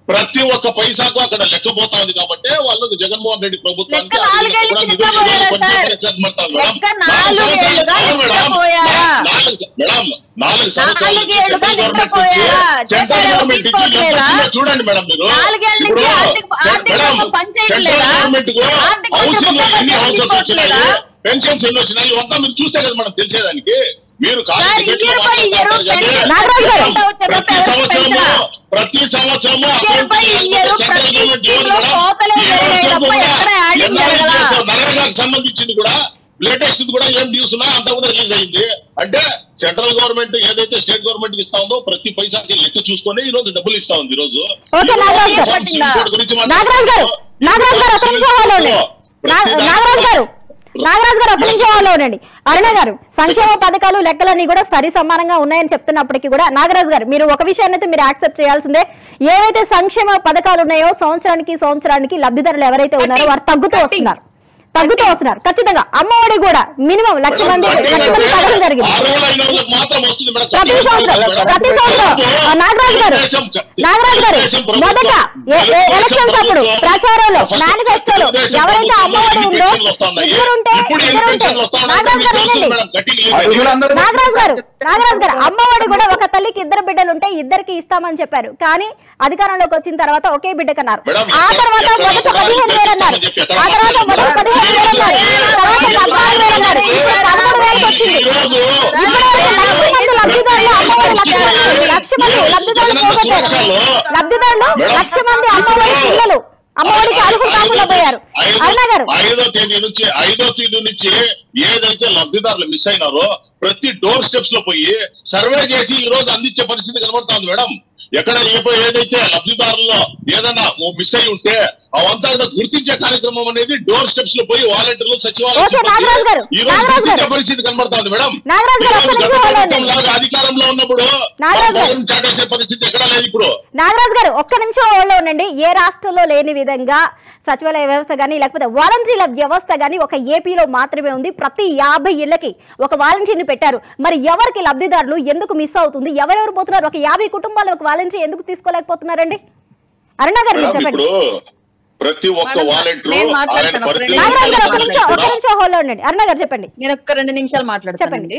ప్రతి ఒక్క పైసాకు అక్కడ లెక్క పోతా ఉంది కాబట్టి వాళ్ళకు జగన్మోహన్ రెడ్డి ప్రభుత్వానికి లెక్క నాలుగేళ్ల కూడా నుంచి నిధులు నిద్రపోయారా కొంచెం సార్? పరిచయం మేడం. లెక్క నాలుగు నాలుగేళ్లుగా సంవత్సరాలు- నిద్రపోయారా? మేడం, నాలుగు మేడం, నాలుగు సంవత్సరాల నుంచి నాలుగేళ్లుగా సెంట్రల్ గవర్నమెంట్ నిద్రపోయారా? నుంచి సెంట్రల్ జీతాలు గవర్నమెంట్ నుంచి ఎంత తీసుకోవట్లేదా? వచ్చిందో చూడండి మేడం మీరు నాలుగేళ్ల నుంచి ఇప్పుడు ఆర్థిక- ఆర్థిక మేడం, రంగం పనిచేయట్లేదా? సెంట్రల్ గవర్నమెంట్ కు ఆర్థిక హౌసింగ్ లో మంత్రి ఎన్ని ఒక్క హౌసెస్ పథకం వచ్చినాయి తీసుకోవట్లేదా? పెన్షన్స్ ఎన్ని వచ్చినాయి ఇవంతా మీరు చూస్తే కదా మనం తెలిసేదానికి మీరు కాదు సార్, గట్టిగా ఇయర్ బై ఇయర్ మాట్లాడతారు కానీ పెన్షన్ నాగరాజు గారు. ఎంత వచ్చే మొత్తం ప్రతి ఎవరికి సంవత్సరము పెంచరా? ప్రతి సంవత్సరము ఇయర్ బై ఇయర్ సెంట్రల్ ప్రతి గవర్నమెంట్ స్కీమ్ లో కూడా కోతలే ఈ జరిగాయి రోజు తప్ప కూడా ఎక్కడ యాడింగ్ NRE జరగలా. చేస్తాం. నరేగాకి సంబంధించింది కూడా లేటెస్ట్ కూడా ఏం న్యూస్ ఉన్నా అంత కూడా రిలీజ్ అయింది అంటే సెంట్రల్ గవర్నమెంట్ ఏదైతే స్టేట్ గవర్నమెంట్ ఇస్తా ఉందో ప్రతి పైసాకి లెక్క చూసుకొని ఈ రోజు డబ్బులు ఇస్తా ఉంది ఈ రోజు ఓకే, నాగరాజు గారు. సుప్రీం కోర్టు గురించి నాగరాజు గారు నాగరాజు గారు ఒక్క నిమిషం హాల్లో ఉండండి నా- నాగరాజు గారు నాగరాజు గారు ఒక్క నిమిషం హాల్లో ఉండండి అరుణ గారు సంక్షేమ పథకాలు లెక్కలన్నీ కూడా సరి సమానంగా ఉన్నాయని చెప్తున్నప్పటికీ కూడా నాగరాజు గారు మీరు ఒక విషయాన్ని అయితే మీరు యాక్సెప్ట్ చేయాల్సిందే ఏవైతే సంక్షేమ పథకాలు ఉన్నాయో సంవత్సరానికి సంవత్సరానికి లబ్ధిదారులు ఎవరైతే ఉన్నారో వారు తగ్గుతూ వస్తున్నారు తగ్గుతూ వస్తున్నారు ఖచ్చితంగా అమ్మఒడి కూడా మినిమం లక్ష మంది లక్ష మంది పథకం జరిగింది ఆరు వేల ఐదు వందలకు మాత్రం వస్తుంది మేడం. ప్రతి సంవత్సరం ప్రతి సంవత్సరం ఆ, నాగరాజు గారు తెలుగుదేశం నాగరాజు గారు తెలుగుదేశం ప్రభుత్వం, మొదట ఎ- ఎ- ఎలక్షన్స్ అప్పుడు ప్రభుత్వం, ప్రచారంలో ఫస్ట్ మేనిఫెస్టోలో తెలుగుదేశం ఎవరైతే ప్రభుత్వంలో అమ్మఒడి ఎన్ని ఉందో పెన్షన్లు వస్తున్నాయి? ఇద్దరుంటే ఇప్పుడు ఎన్ని ఇద్దరుంటే పెన్షన్లు వస్తున్నాయి? నాగరాజు గారు మీకు తెలుసు వినండి మేడం, కటింగ్ లేదు. అడుగులందరూ నాగరాజు గారు నాగరాజు గారు అమ్మఒడి కూడా ఒక తల్లికి ఇద్దరు బిడ్డలు ఉంటే ఇద్దరికి ఇస్తామని చెప్పారు కానీ అధికారంలోకి వచ్చిన తర్వాత ఒకే బిడ్డకన్నారు మేడం, ఆ ఎక్కడ- తర్వాత ఎక్కడ మొదట కూడా పదిహేను వేలు అన్నారు ఇస్తామని చెప్పి ఎక్కడ ఆ తర్వాత మొదట మాట్లాడారు? పదిహేను వేలు అన్నారు తర్వాత పద్నాలుగు వేలు అన్నారు ఇప్పుడు పదమూడు వేలకు వచ్చింది ఈ రోజు ఇప్పుడు లక్ష మంది లబ్ధిదారులు అమ్మఒడి లక్ష మంది లక్ష మంది లబ్ధిదారులు పోగొట్టారు లబ్ధిదారులు లక్ష మంది అమ్మఒడి పిల్లలు అమ్మఒడికి అర్హులు కాకుండా పోయారు అరుణ గారు ఐదో తేదీ నుంచి ఐదో తేదీ నుంచి ఏదైతే లబ్ధిదారులు మిస్ అయినారో ప్రతి డోర్ స్టెప్స్ లో పోయి సర్వే చేసి ఈ రోజు అందించే పరిస్థితి కనబడుతుంది మేడం ఎక్కడ ఏ- ఏదైతే లబ్ధిదారుల్లో ఏదైనా మిస్ అయి ఉంటే అవంతా కూడా గుర్తించే కార్యక్రమం అనేది డోర్ స్టెప్స్ లో పోయి వాలంటీర్లు సచివాలయం ఓకే, సిబ్బంది నాగరాజు గారు, ఈ రోజు నాగరాజు గుర్తించే గారు. పరిస్థితి కనబడుతుంది మేడం నాగరాజు గారు, ఈ రోజు ఒక్క గత నిమిషం ప్రభుత్వం ఉండండి. లాగా అధికారంలో ఉన్నప్పుడు నాగరాజు గారు. జగన్ చాటేసే పరిస్థితి ఎక్కడా లేదు ఇప్పుడు నాగరాజు గారు ఒక్క నిమిషం హోల్డ్లో ఉండండి ఏ రాష్ట్రంలో లేని విధంగా సచివాలయ వ్యవస్థ కానీ లేకపోతే వాలంటీర్ల వ్యవస్థ కానీ ఒక ఏపీలో మాత్రమే ఉంది ప్రతి యాభై ఇళ్లకి ఒక వాలంటీర్ని పెట్టారు మరి ఎవరికి లబ్ధిదారులు ఎందుకు మిస్ అవుతుంది ఎవరెవరు పోతున్నారు ఒక యాభై కుటుంబాలు ఒక వాలంటీర్ ఎందుకు తీసుకోలేకపోతున్నారండి అరుణ గారు మీరు మేడం చెప్పండి ఇప్పుడు ప్రతి ఒక్క మేడం, వాలంటీర్ నేను ఆయన మాట్లాడతాను. ఒక రెండు నాగరాజు గారు ఒక్క నిమిషాలు నిమిషం ఒక్క కూడా నిమిషం హోల్డ్లో ఉండండి అరుణ గారు చెప్పండి నేను ఒక్క రెండు నిమిషాలు మాట్లాడతానండి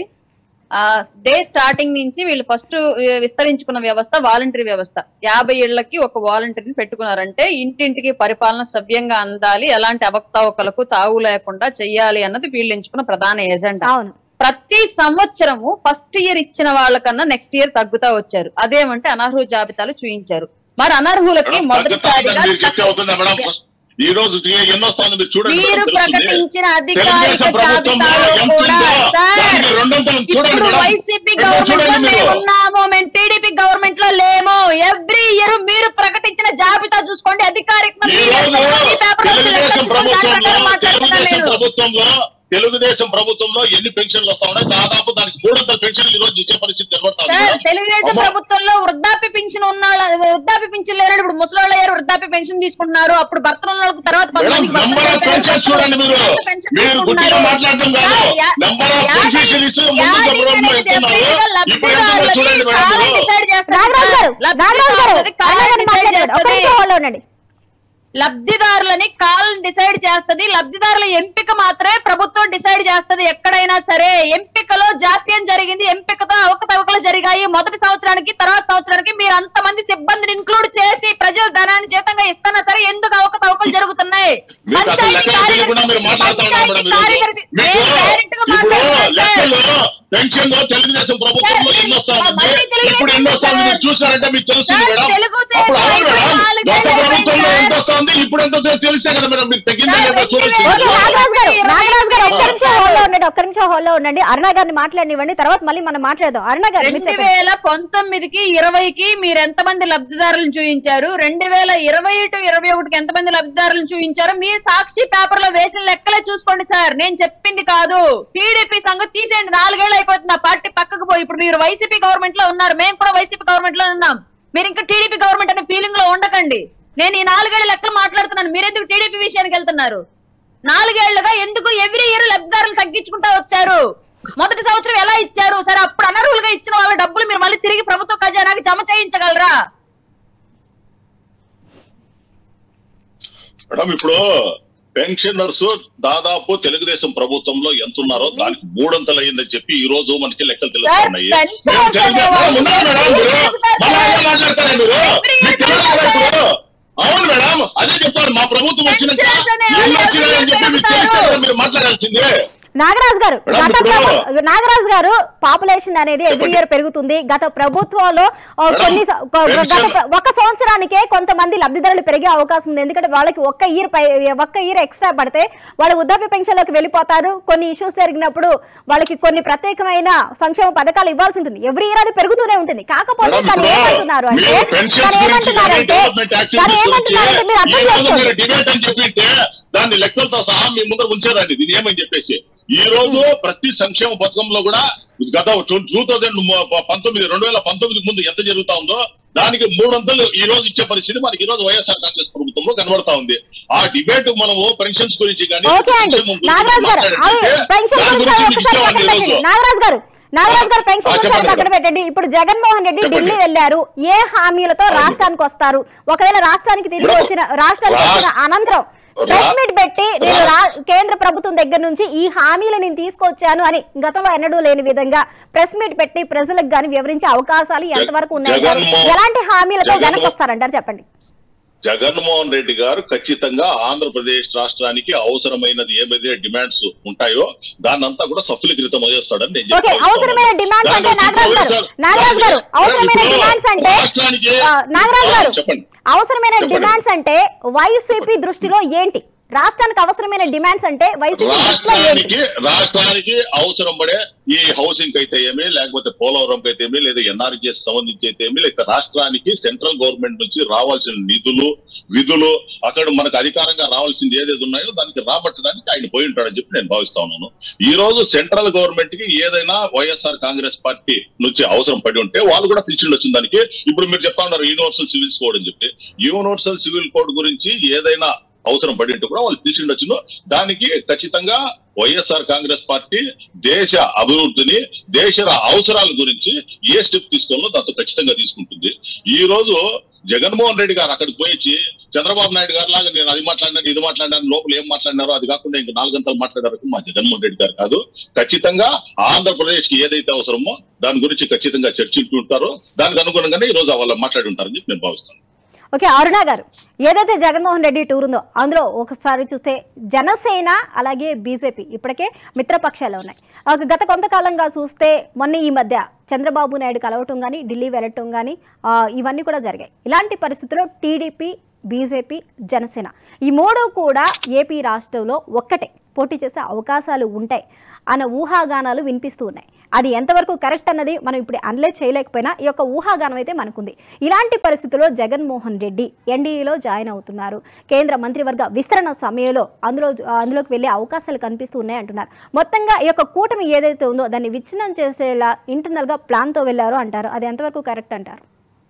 ఆ డే స్టార్టింగ్ నుంచి వీళ్ళు ఫస్ట్ విస్తరించుకున్న వ్యవస్థ వాలంటరీ వ్యవస్థ యాభై ఏళ్లకి ఒక వాలంటీర్ని పెట్టుకున్నారంటే ఇంటింటికి పరిపాలన సవ్యంగా అందాలి ఎలాంటి అవకతవకలకు తావు లేకుండా చెయ్యాలి అన్నది వీళ్ళు ఎంచుకున్న ప్రధాన ఎజెండా అవును ప్రతి సంవత్సరము ఫస్ట్ ఇయర్ ఇచ్చిన వాళ్ళకన్నా నెక్స్ట్ ఇయర్ తగ్గుతా వచ్చారు అదేమంటే అనర్హుల జాబితాలు చూయించారు మరి అనర్హులకి మేడం, మొదటిసారిగా తగ్గుతుందని మీరు చెప్తే అవుతుందా మేడం ఈ రోజు ఎన్నో స్థానం మీరు చూడండి మీరు మేడం, తెలుస్తుంది. ప్రకటించిన అధికారిక తెలుగుదేశం ప్రభుత్వంలో జాబితాలో ఎంత కూడా ఉందో సార్, దానికి రెండొంతులు చూడండి ఇప్పుడు మేడం. వైసీపీ ఇక్కడ గవర్నమెంట్ లో చూడండి మీరు. మేము ఉన్నాము మేము టీడీపీ గవర్నమెంట్ లో లేము ఎవ్రీ ఇయర్ మీరు ప్రకటించిన జాబితా చూసుకోండి అధికారిక ఈ రోజు తెలుగుదేశం ప్రభుత్వంలో తెలుగుదేశం ప్రభుత్వంలో తెలుగుదేశం ప్రభుత్వంలో ఎన్ని పెన్షన్లు వస్తా ఉన్నాయి దాదాపు దానికి మూడు వందల పెన్షన్లు ఈ రోజు ఇచ్చే పరిస్థితి కనబడతా ఉంది సార్ మేడం. తెలుగుదేశం అమ్మా, ప్రభుత్వంలో వృద్ధాప్య పెన్షన్ ఉన్న వాళ్ళ- వృద్ధాప్య పెన్షన్ లేరు ఇప్పుడు ముసలి అయ్యారు వృద్ధాప్య పెన్షన్ తీసుకుంటున్నారు అప్పుడు భర్తలు ఉన్న వాళ్ళకి తర్వాత మేడం కొంతమందికి భర్తలు నంబర్ ఆఫ్ లేరు. పెన్షన్ చూడండి మీరు ఎంత పెన్షన్ మీరు గుడ్డిగా తీసుకుంటున్నారు? మాట్లాడటం కాదు సార్, యా- నంబర్ ఆఫ్ యాభై- పెన్షన్ ఇస్తూ ముందు యాభై గవర్నమెంట్ అనేది ఇస్తున్నారు డెఫినెట్గా ఇప్పుడు ఎంత లబ్ధిదారులకి చూడండి మేడం కాలం మీరు. డిసైడ్ చేస్తుంది నాగరాజు గారు సార్. నాగరాజు గారు లబ్ధిదారులది కాలం అరుణ గారు డిసైడ్ మాట్లాడండి ఒక్క చేస్తుంది. నిమిషం హోల్డ్లో ఉండండి లబ్ధిదారులని కాలం డిసైడ్ చేస్తది లబ్ధిదారుల ఎంపిక మాత్రమే ప్రభుత్వం డిసైడ్ చేస్తది ఎక్కడైనా సరే ఎంపికలో జాప్యం జరిగింది ఎంపికతో అవకతవకలు జరిగాయి మొదటి సంవత్సరానికి తర్వాత సంవత్సరానికి మీరు అంతమంది సిబ్బందిని ఇంక్లూడ్ చేసి ప్రజల ధనాన్ని జీతంగా ఇస్తున్నా సరే ఎందుకు అవకతవకలు జరుగుతున్నాయి మీకు అసలు పంచాయతీ లెక్కలు కార్యదర్శి- తెలియకుండా మీరు మాట్లాడుతా ఉన్నారు పంచాయతీ మేడం ఈరోజు. కార్యదర్శి మీకు నేను డైరెక్ట్ గా ఇప్పుడు మాట్లాడుతున్నాను సార్. లెక్కలు పెన్షన్ లో తెలుగుదేశం ప్రభుత్వంలో సార్, ఎన్ని వస్తా ఉంది మళ్ళీ తెలుగుదేశం ఇప్పుడు ఎన్ని వస్తా ఉంది మీరు సార్. చూసారంటే మీకు తెలుస్తుంది సార్, మేడం తెలుగుదేశం అప్పుడు అవును ఇప్పుడు మేడం నాలుగేళ్ళు గత ప్రభుత్వంలో అయిపోయింది ఎంత వస్తా ఉంది ఇప్పుడు ఎంత వస్తుందో తెలిస్తే కదా మేడం మీకు తగ్గిందా సార్, లేదా చూడొచ్చు రెండు ఓకే వేల నాగరాజు గారు ఇరవై నాగరాజు గారు ఒక్క ఇరవై నిమిషం హోల్డ్లో ఉండండి ఒక్క నిమిషం హోల్డ్లో ఉండండి అరుణ గారిని మాట్లాడనివ్వండి తర్వాత మళ్ళీ మనం మాట్లాడదాం అరుణ గారు మీరు రెండు చెప్పండి వేల పంతొమ్మిదికి ఇరవైకి మీరు ఎంతమంది లబ్ధిదారులను చూపించారు రెండు వేల ఇరవై టు ఇరవై ఒకటికి ఎంతమంది లబ్ధిదారులను చూపించారు మీ సాక్షి పేపర్ లో వేసిన లెక్కలే చూసుకోండి సార్ నేను చెప్పింది కాదు టీడీపీ సంగతి తీసేయండి నాలుగేళ్ళు అయిపోతుంది ఆ పార్టీ పక్కకు పోయి ఇప్పుడు మీరు వైసీపీ గవర్నమెంట్ లో ఉన్నారు మేము కూడా వైసీపీ గవర్నమెంట్ లో ఉన్నాం మీరు ఇంకా టీడీపీ గవర్నమెంట్ అనే ఫీలింగ్ లో ఉండకండి నేను ఈ నాలుగేళ్ల లెక్కలు మాట్లాడుతున్నాను మీరెందుకు టీడీపీ విషయానికి వెళ్తున్నారు నాలుగేళ్లుగా ఎందుకు ఎవ్రీ ఇయర్ లబ్ధిదారులు తగ్గించుకుంటా వచ్చారు మొదటి సంవత్సరం ఎలా ఇచ్చారు సరే అప్పుడు అనర్హులుగా ఇచ్చిన వాళ్ళ డబ్బులు మీరు మళ్ళీ తిరిగి ప్రభుత్వ ఖజానాకి జమ చేయించగలరా మేడం ఇప్పుడు పెన్షనర్స్ దాదాపు తెలుగుదేశం ప్రభుత్వంలో ఎంత ఉన్నారో దానికి మూడొంతలు అయిందని చెప్పి ఈ రోజు మనకి లెక్కలు తెలుస్తున్నాయి సార్, పెన్షనర్స్ మేము తెలుగు- అనేవాళ్ళు ఉన్నారు మేడం మీరు. సార్, మళ్ళా అదే మాట్లాడతారా మీరు? ఎవ్రీ మీకు తెలియదు కదా ఇప్పుడు? అవును మేడం అదే చెప్పారు మా ప్రభుత్వం వచ్చినాక పెన్షనర్స్ అనేవాళ్ళు ఎన్ని వచ్చినాయని చెప్పి మీకు తెలిస్తే పెరుగుతారు. కదా మీరు మాట్లాడాల్సిందే నాగరాజు గారు మేడం, గత ఇప్పుడు- ప్రభు- నాగరాజు గారు పాపులేషన్ అనేది ఎవ్రీ చెప్పండి. ఇయర్ పెరుగుతుంది గత ప్రభుత్వంలో ఆ, మేడం, కొన్ని స- ఒక- గత పెన్షన్- ప్ర- ఒక సంవత్సరానికే కొంతమంది లబ్ధిదారులు పెరిగే అవకాశం ఉంది ఎందుకంటే వాళ్ళకి ఒక్క ఇయర్ పై ఒక్క ఇయర్ ఎక్స్ట్రా పడితే వాళ్ళు వృద్ధాప్య పెన్షన్ లోకి వెళ్ళిపోతారు కొన్ని ఇష్యూస్ జరిగినప్పుడు వాళ్ళకి కొన్ని ప్రత్యేకమైన సంక్షేమ పథకాలు ఇవ్వాల్సి ఉంటుంది ఎవ్రీ ఇయర్ అది పెరుగుతూనే ఉంటుంది కాకపోతే మేడం, తను ఇప్పుడు ఏమంటున్నారు అంటే మీరు పెన్షన్స్ తను గురించి కానీ ఏమంటున్నారంటే డెవలప్మెంట్ తను యాక్టివిటీస్ గురించి ఏమంటున్నారంటే మీరు అర్థం ఈ రోజు చేసుకోండి మీరు డిబేట్ అని చెప్పింటే దాన్ని లెక్కలతో సహా మీ ముందర ఉంచేదండి దీని ఏమని చెప్పేసి ఈ రోజు ప్రతి సంక్షేమ పథకంలో కూడా గత టూ థౌజండ్ పంతొమ్మిది రెండు వేల పంతొమ్మిదికి ముందు ఎంత జరుగుతా ఉందో దానికి మూడొందలు ఈ రోజు ఇచ్చే పరిస్థితి మనకి ఈ రోజు వైఎస్ఆర్ కాంగ్రెస్ ప్రభుత్వంలో కనబడతా ఉంది ఆ డిబేట్ మనము పెన్షన్స్ గురించి కానీ ఓకే అండి సంక్షేమం గురించి నాగరాజ్ గారు మాట్లాడితే అవి పెన్షన్ దాని గురించి గురించి ఒకసారి మీకు ఇచ్చేవాడిని పక్కన ఈ రోజు పెట్టండి. నాగరాజ్ గారు నాగరాజ్ గారు పెన్షన్ ఆ, గురించి చెప్పండి పక్కన మేడం. పెట్టండి ఇప్పుడు జగన్మోహన్ రెడ్డి చెప్పండి. ఢిల్లీ వెళ్ళారు ఏ హామీలతో రాష్ట్రానికి వస్తారు ఒకవేళ రాష్ట్రానికి తిరిగి మేడం, వచ్చిన రాష్ట్రానికి రా- వచ్చిన అనంతరం రా- ప్రెస్ మీట్ పెట్టి నేను రా- రా- కేంద్ర ప్రభుత్వం దగ్గర నుంచి ఈ హామీలు నేను తీసుకొచ్చాను అని గతంలో ఎన్నడూ లేని విధంగా ప్రెస్ మీట్ పెట్టి ప్రజలకు గాని వివరించే అవకాశాలు ఎంతవరకు ఉన్నాయంటారు జగన్మోహన్- ఎలాంటి హామీలతో జగన్మోహన్- వెనక్కి వస్తారంటారు చెప్పండి జగన్మోహన్ రెడ్డి గారు ఖచ్చితంగా ఆంధ్రప్రదేశ్ రాష్ట్రానికి అవసరమైనది ఏమైతే డిమాండ్స్ ఉంటాయో దాన్నంతా కూడా సఫలీకృతం చేస్తాడని నేను ఓకే చెప్తా అవసరమైన ఉన్నాను. డిమాండ్స్ అంటే దాన్ని నాగరాజ్ గారు ఇప్పుడు నాగరాజ్ గారు దాన్ని- అవసరమైన ఇప్పుడు డిమాండ్స్ అంటే రాష్ట్రానికి ఆ, నాగరాజ్ ఆ, గారు చెప్పండి అవసరమైన చెప్పండి. డిమాండ్స్ అంటే వైసీపీ దృష్టిలో ఏంటి రాష్ట్రానికి అవసరమైన డిమాండ్స్ అంటే వైసీపీ దృష్టిలో ఏంటి రాష్ట్రానికి రాష్ట్రానికి అవసరం పడే ఈ హౌసింగ్ అయితే ఏమి లేకపోతే పోలవరం అయితే ఏమి లేదా ఎన్ఆర్జీఎస్ సంబంధించి అయితే ఏమి లేకపోతే రాష్ట్రానికి సెంట్రల్ గవర్నమెంట్ నుంచి రావాల్సిన నిధులు విధులు అక్కడ మనకు అధికారంగా రావాల్సింది ఏదేది ఉన్నాయో దానికి రాబట్టడానికి ఆయన పోయి ఉంటాడని చెప్పి నేను భావిస్తా ఉన్నాను ఈ రోజు సెంట్రల్ గవర్నమెంట్ కి ఏదైనా వైఎస్ఆర్ కాంగ్రెస్ పార్టీ నుంచి అవసరం పడి ఉంటే వాళ్ళు కూడా పిలిచిండి వచ్చిన దానికి ఇప్పుడు మీరు చెప్తా ఉన్నారు యూనివర్సల్ సివిల్స్ కోడ్ అని చెప్పి యూనివర్సల్ సివిల్ కోడ్ గురించి ఏదైనా అవసరం పడి ఉంటే కూడా వాళ్ళు పిలిచిండొచ్చును దానికి ఖచ్చితంగా వైఎస్ఆర్ కాంగ్రెస్ పార్టీ దేశ అభివృద్ధిని దేశ అవసరాల గురించి ఏ స్టెప్ తీసుకోవాలో దాంతో ఖచ్చితంగా తీసుకుంటుంది ఈ రోజు జగన్మోహన్ రెడ్డి గారు అక్కడికి పోయి చంద్రబాబు నాయుడు గారు లాగా నేను అది మాట్లాడినాను ఇది మాట్లాడినాను లోపల ఏం మాట్లాడినారో అది కాకుండా ఇంకా నాలుగంతలు మాట్లాడారు మా జగన్మోహన్ రెడ్డి గారు కాదు ఖచ్చితంగా ఆంధ్రప్రదేశ్ కి ఏదైతే అవసరమో దాని గురించి ఖచ్చితంగా చర్చించుంటారో దానికి అనుగుణంగానే ఈ రోజు వాళ్ళు మాట్లాడి ఉంటారని చెప్పి నేను భావిస్తాను ఓకే అరుణ గారు ఏదైతే జగన్మోహన్ రెడ్డి టూర్ ఉందో అందులో ఒకసారి చూస్తే జనసేన అలాగే బీజేపీ ఇప్పటికే మిత్రపక్షాలు ఉన్నాయి ఒక గత కొంతకాలంగా చూస్తే మొన్న ఈ మధ్య చంద్రబాబు నాయుడు కలవటం కానీ ఢిల్లీ వెళ్ళటం కానీ ఇవన్నీ కూడా జరిగాయి ఇలాంటి పరిస్థితుల్లో టీడీపీ బీజేపీ జనసేన ఈ మూడు కూడా ఏపీ రాష్ట్రంలో ఒక్కటే పోటీ చేసే అవకాశాలు ఉంటాయి అన్న ఊహాగానాలు వినిపిస్తూ ఉన్నాయి అది ఎంతవరకు కరెక్ట్ అన్నది మనం ఇప్పుడు అనలైజ్ చేయలేకపోయినా ఈ యొక్క ఊహాగానం అయితే మనకుంది ఇలాంటి పరిస్థితుల్లో జగన్మోహన్ రెడ్డి ఎన్డీఏలో జాయిన్ అవుతున్నారు కేంద్ర మంత్రివర్గ విస్తరణ సమయంలో అందులో అందులోకి వెళ్ళే అవకాశాలు కనిపిస్తూ ఉన్నాయి అంటున్నారు మొత్తంగా ఈ యొక్క కూటమి ఏదైతే ఉందో దాన్ని విచ్ఛిన్నం చేసేలా ఇంటర్నల్గా ప్లాన్తో వెళ్ళారో అంటారు అది ఎంతవరకు కరెక్ట్ అంటారు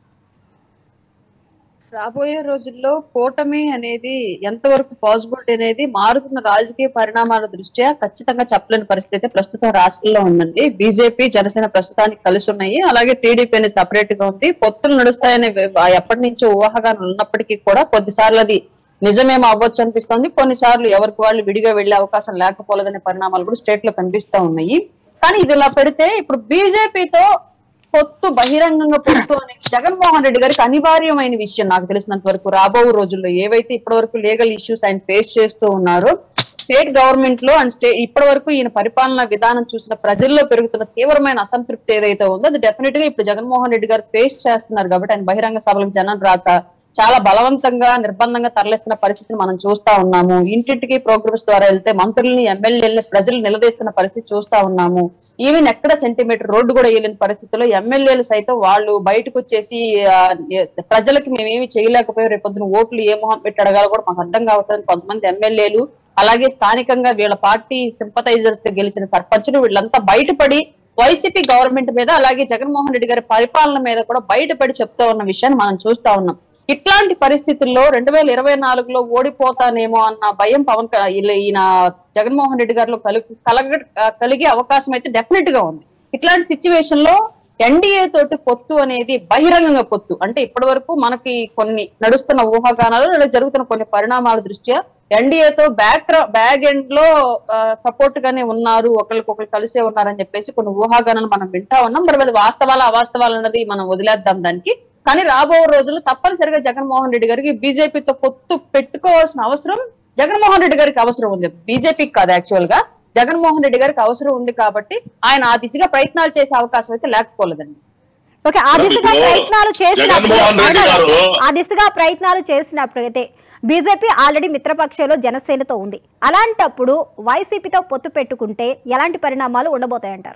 రాబోయే రోజుల్లో కూటమి అనేది ఎంతవరకు పాసిబిలిటీ అనేది మారుతున్న రాజకీయ పరిణామాల దృష్ట్యా ఖచ్చితంగా చెప్పలేని పరిస్థితి అయితే ప్రస్తుతం రాష్ట్రంలో ఉందండి బీజేపీ జనసేన ప్రస్తుతానికి కలిసి ఉన్నాయి అలాగే టీడీపీ అనేది సపరేట్ గా ఉంది పొత్తులు నడుస్తాయనే వే- ఎప్పటి నుంచో ఊహాగానం ఉన్నప్పటికీ కూడా కొద్దిసార్లు అది నిజమేమో అవ్వచ్చు అనిపిస్తోంది కొన్నిసార్లు ఎవరికి వాళ్ళు విడిగా వెళ్లే అవకాశం లేకపోలేదనే పరిణామాలు కూడా స్టేట్ లో కనిపిస్తా ఉన్నాయి కానీ ఇది ఇలా పెడితే ఇప్పుడు బీజేపీతో పొత్తు బహిరంగంగా పొత్తు అని జగన్మోహన్ రెడ్డి గారికి అనివార్యమైన విషయం నాకు తెలిసినంత వరకు రాబో రోజుల్లో ఏవైతే ఇప్పటి వరకు లీగల్ ఇష్యూస్ ఆయన ఫేస్ చేస్తూ ఉన్నారో స్టేట్ గవర్నమెంట్ లో అండ్ స్టే ఇప్పటి వరకు ఈయన పరిపాలనా విధానం చూసిన ప్రజల్లో పెరుగుతున్న తీవ్రమైన అసంతృప్తి ఏదైతే ఉందో అది డెఫినెట్ గా ఇప్పుడు జగన్మోహన్ రెడ్డి గారు ఫేస్ చేస్తున్నారు కాబట్టి ఆయన బహిరంగ సభలకు జనం రాక చాలా బలవంతంగా నిర్బంధంగా తరలిస్తున్న పరిస్థితిని మనం చూస్తా ఉన్నాము ఇంటింటికి ప్రోగ్రామ్స్ ద్వారా వెళ్తే మంత్రుల్ని ఎమ్మెల్యేలని ప్రజలు నిలదీస్తున్న పరిస్థితి చూస్తా ఉన్నాము ఈవెన్ ఎక్కడ సెంటీమీటర్ రోడ్డు కూడా వేయలేని పరిస్థితుల్లో ఎమ్మెల్యేలు సైతం వాళ్ళు బయటకు వచ్చేసి ఆ, ఏ- ప్రజలకి మేమేమి చేయలేకపోయాం రేపొద్దున ఓట్లు ఏ మొహం పెట్టి అడగాలో కూడా మాకు అర్థం కావట్లేదు కొంతమంది ఎమ్మెల్యేలు అలాగే స్థానికంగా వీళ్ళ పార్టీ సింపతైజర్స్ గా గెలిచిన సర్పంచులు వీళ్ళంతా బయటపడి వైసీపీ గవర్నమెంట్ మీద అలాగే జగన్మోహన్ రెడ్డి గారి పరిపాలన మీద కూడా బయటపడి చెప్తా ఉన్న విషయాన్ని మనం చూస్తా ఉన్నాం ఇట్లాంటి పరిస్థితుల్లో రెండు వేల ఇరవై నాలుగులో ఓడిపోతానేమో అన్న భయం పవన్ క- ఈయన- ఈయన జగన్మోహన్ రెడ్డి గారిలో కలుగు కలగ కలిగే అవకాశం అయితే డెఫినెట్ గా ఉంది ఇట్లాంటి సిచ్యువేషన్ లో ఎన్డీఏ తోటి పొత్తు అనేది బహిరంగంగా పొత్తు అంటే ఇప్పటి వరకు మనకి కొన్ని నడుస్తున్న ఊహాగానాలు లేదా జరుగుతున్న కొన్ని పరిణామాల దృష్ట్యా ఎన్డీఏతో బ్యాక్ బ్యాక్ ఎండ్ లో సపోర్ట్ గానే ఉన్నారు ఒకరికొకరు కలిసే ఉన్నారని చెప్పేసి కొన్ని ఊహాగానాలు మనం వింటా ఉన్నాం మరి అది వాస్తవాలు అవాస్తవాలు అన్నది మనం వదిలేద్దాం దానికి కానీ రాబో రోజుల్లో తప్పనిసరిగా జగన్మోహన్ రెడ్డి గారికి బీజేపీతో పొత్తు పెట్టుకోవాల్సిన అవసరం జగన్మోహన్ రెడ్డి గారికి అవసరం ఉంది బీజేపీకి కాదు యాక్చువల్ గా జగన్మోహన్ రెడ్డి గారికి అవసరం ఉంది కాబట్టి ఆయన ఆ దిశగా ప్రయత్నాలు చేసే అవకాశం అయితే లేకపోలేదండి ఓకే ఆ మేడం, దిశగా ఇప్పుడు ప్రయత్నాలు చేసినప్పుడు జగన్మోహన్ రెడ్డి గారు ఆ దిశగా ప్రయత్నాలు చేసినప్పుడైతే బీజేపీ ఆల్రెడీ మిత్రపక్షంలో జనసేనతో ఉంది అలాంటప్పుడు వైసీపీతో పొత్తు పెట్టుకుంటే ఎలాంటి పరిణామాలు ఉండబోతాయంటారు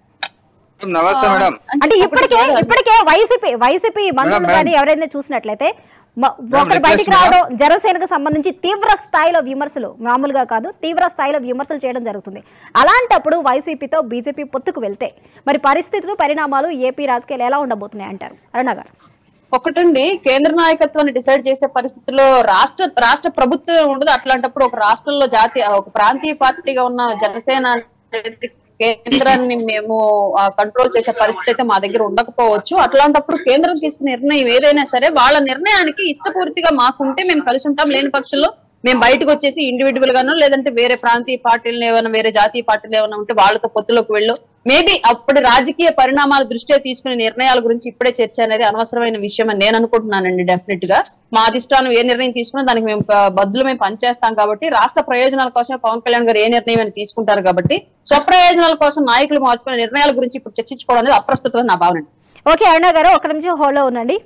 నమస్తే మేడం అంటే ఇప్పటికే ఇప్పటికే వైసీపీ వైసీపీ మంత్రులు మేడం. కానీ ఎవరైనా చూసినట్లయితే మ- మేడం, ఒకరు రిక్వెస్ట్ బయటికి మేడం. రావడం జనసేనకు సంబంధించి తీవ్ర స్థాయిలో విమర్శలు మామూలుగా కాదు తీవ్ర స్థాయిలో విమర్శలు చేయడం జరుగుతుంది అలాంటప్పుడు వైసీపీతో బీజేపీ పొత్తుకు వెళ్తే మరి పరిస్థితులు పరిణామాలు ఏపీ రాజకీయాలు ఎలా ఉండబోతున్నాయి అంటారు అరుణ గారు ఒకటండి కేంద్ర నాయకత్వాన్ని డిసైడ్ చేసే పరిస్థితుల్లో రాష్ట్ర రాష్ట్ర ప్రభుత్వం ఉండదు అట్లాంటప్పుడు ఒక రాష్ట్రంలో జాతీయ ఒక ప్రాంతీయ పార్టీగా ఉన్న జనసేన అనేది కేంద్రాన్ని మేము కంట్రోల్ చేసే పరిస్థితి అయితే మా దగ్గర ఉండకపోవచ్చు అట్లాంటప్పుడు కేంద్రం తీసుకునే నిర్ణయం ఏదైనా సరే వాళ్ళ నిర్ణయానికి ఇష్టపూర్తిగా మాకుంటే మేము కలిసి ఉంటాం లేని పక్షంలో మేము బయటకు వచ్చేసి ఇండివిజువల్ గానో లేదంటే వేరే ప్రాంతీయ పార్టీలు ఏమైనా వేరే జాతీయ పార్టీలు ఏమైనా ఉంటే వాళ్ళతో పొత్తులోకి వెళ్ళు మేబీ అప్పటి రాజకీయ పరిణామాల దృష్ట్యా తీసుకునే నిర్ణయాల గురించి ఇప్పుడే చర్చ అనేది అనవసరమైన విషయం అని నేను అనుకుంటున్నానండి డెఫినెట్ గా మా అధిష్టానం ఏ నిర్ణయం తీసుకున్నా దానికి మేము ఒక బద్దులు మేము పనిచేస్తాం కాబట్టి రాష్ట్ర ప్రయోజనాల కోసమే పవన్ కళ్యాణ్ గారు ఏ నిర్ణయం అని తీసుకుంటారు కాబట్టి స్వప్రయోజనాల కోసం నాయకులు మార్చుకునే నిర్ణయాల గురించి ఇప్పుడు చర్చించుకోవడం అనేది అప్రస్తుతం అని నా భావన అండి. ఓకే అరుణ గారు ఒక నిమిషం హోల్లో ఉండండి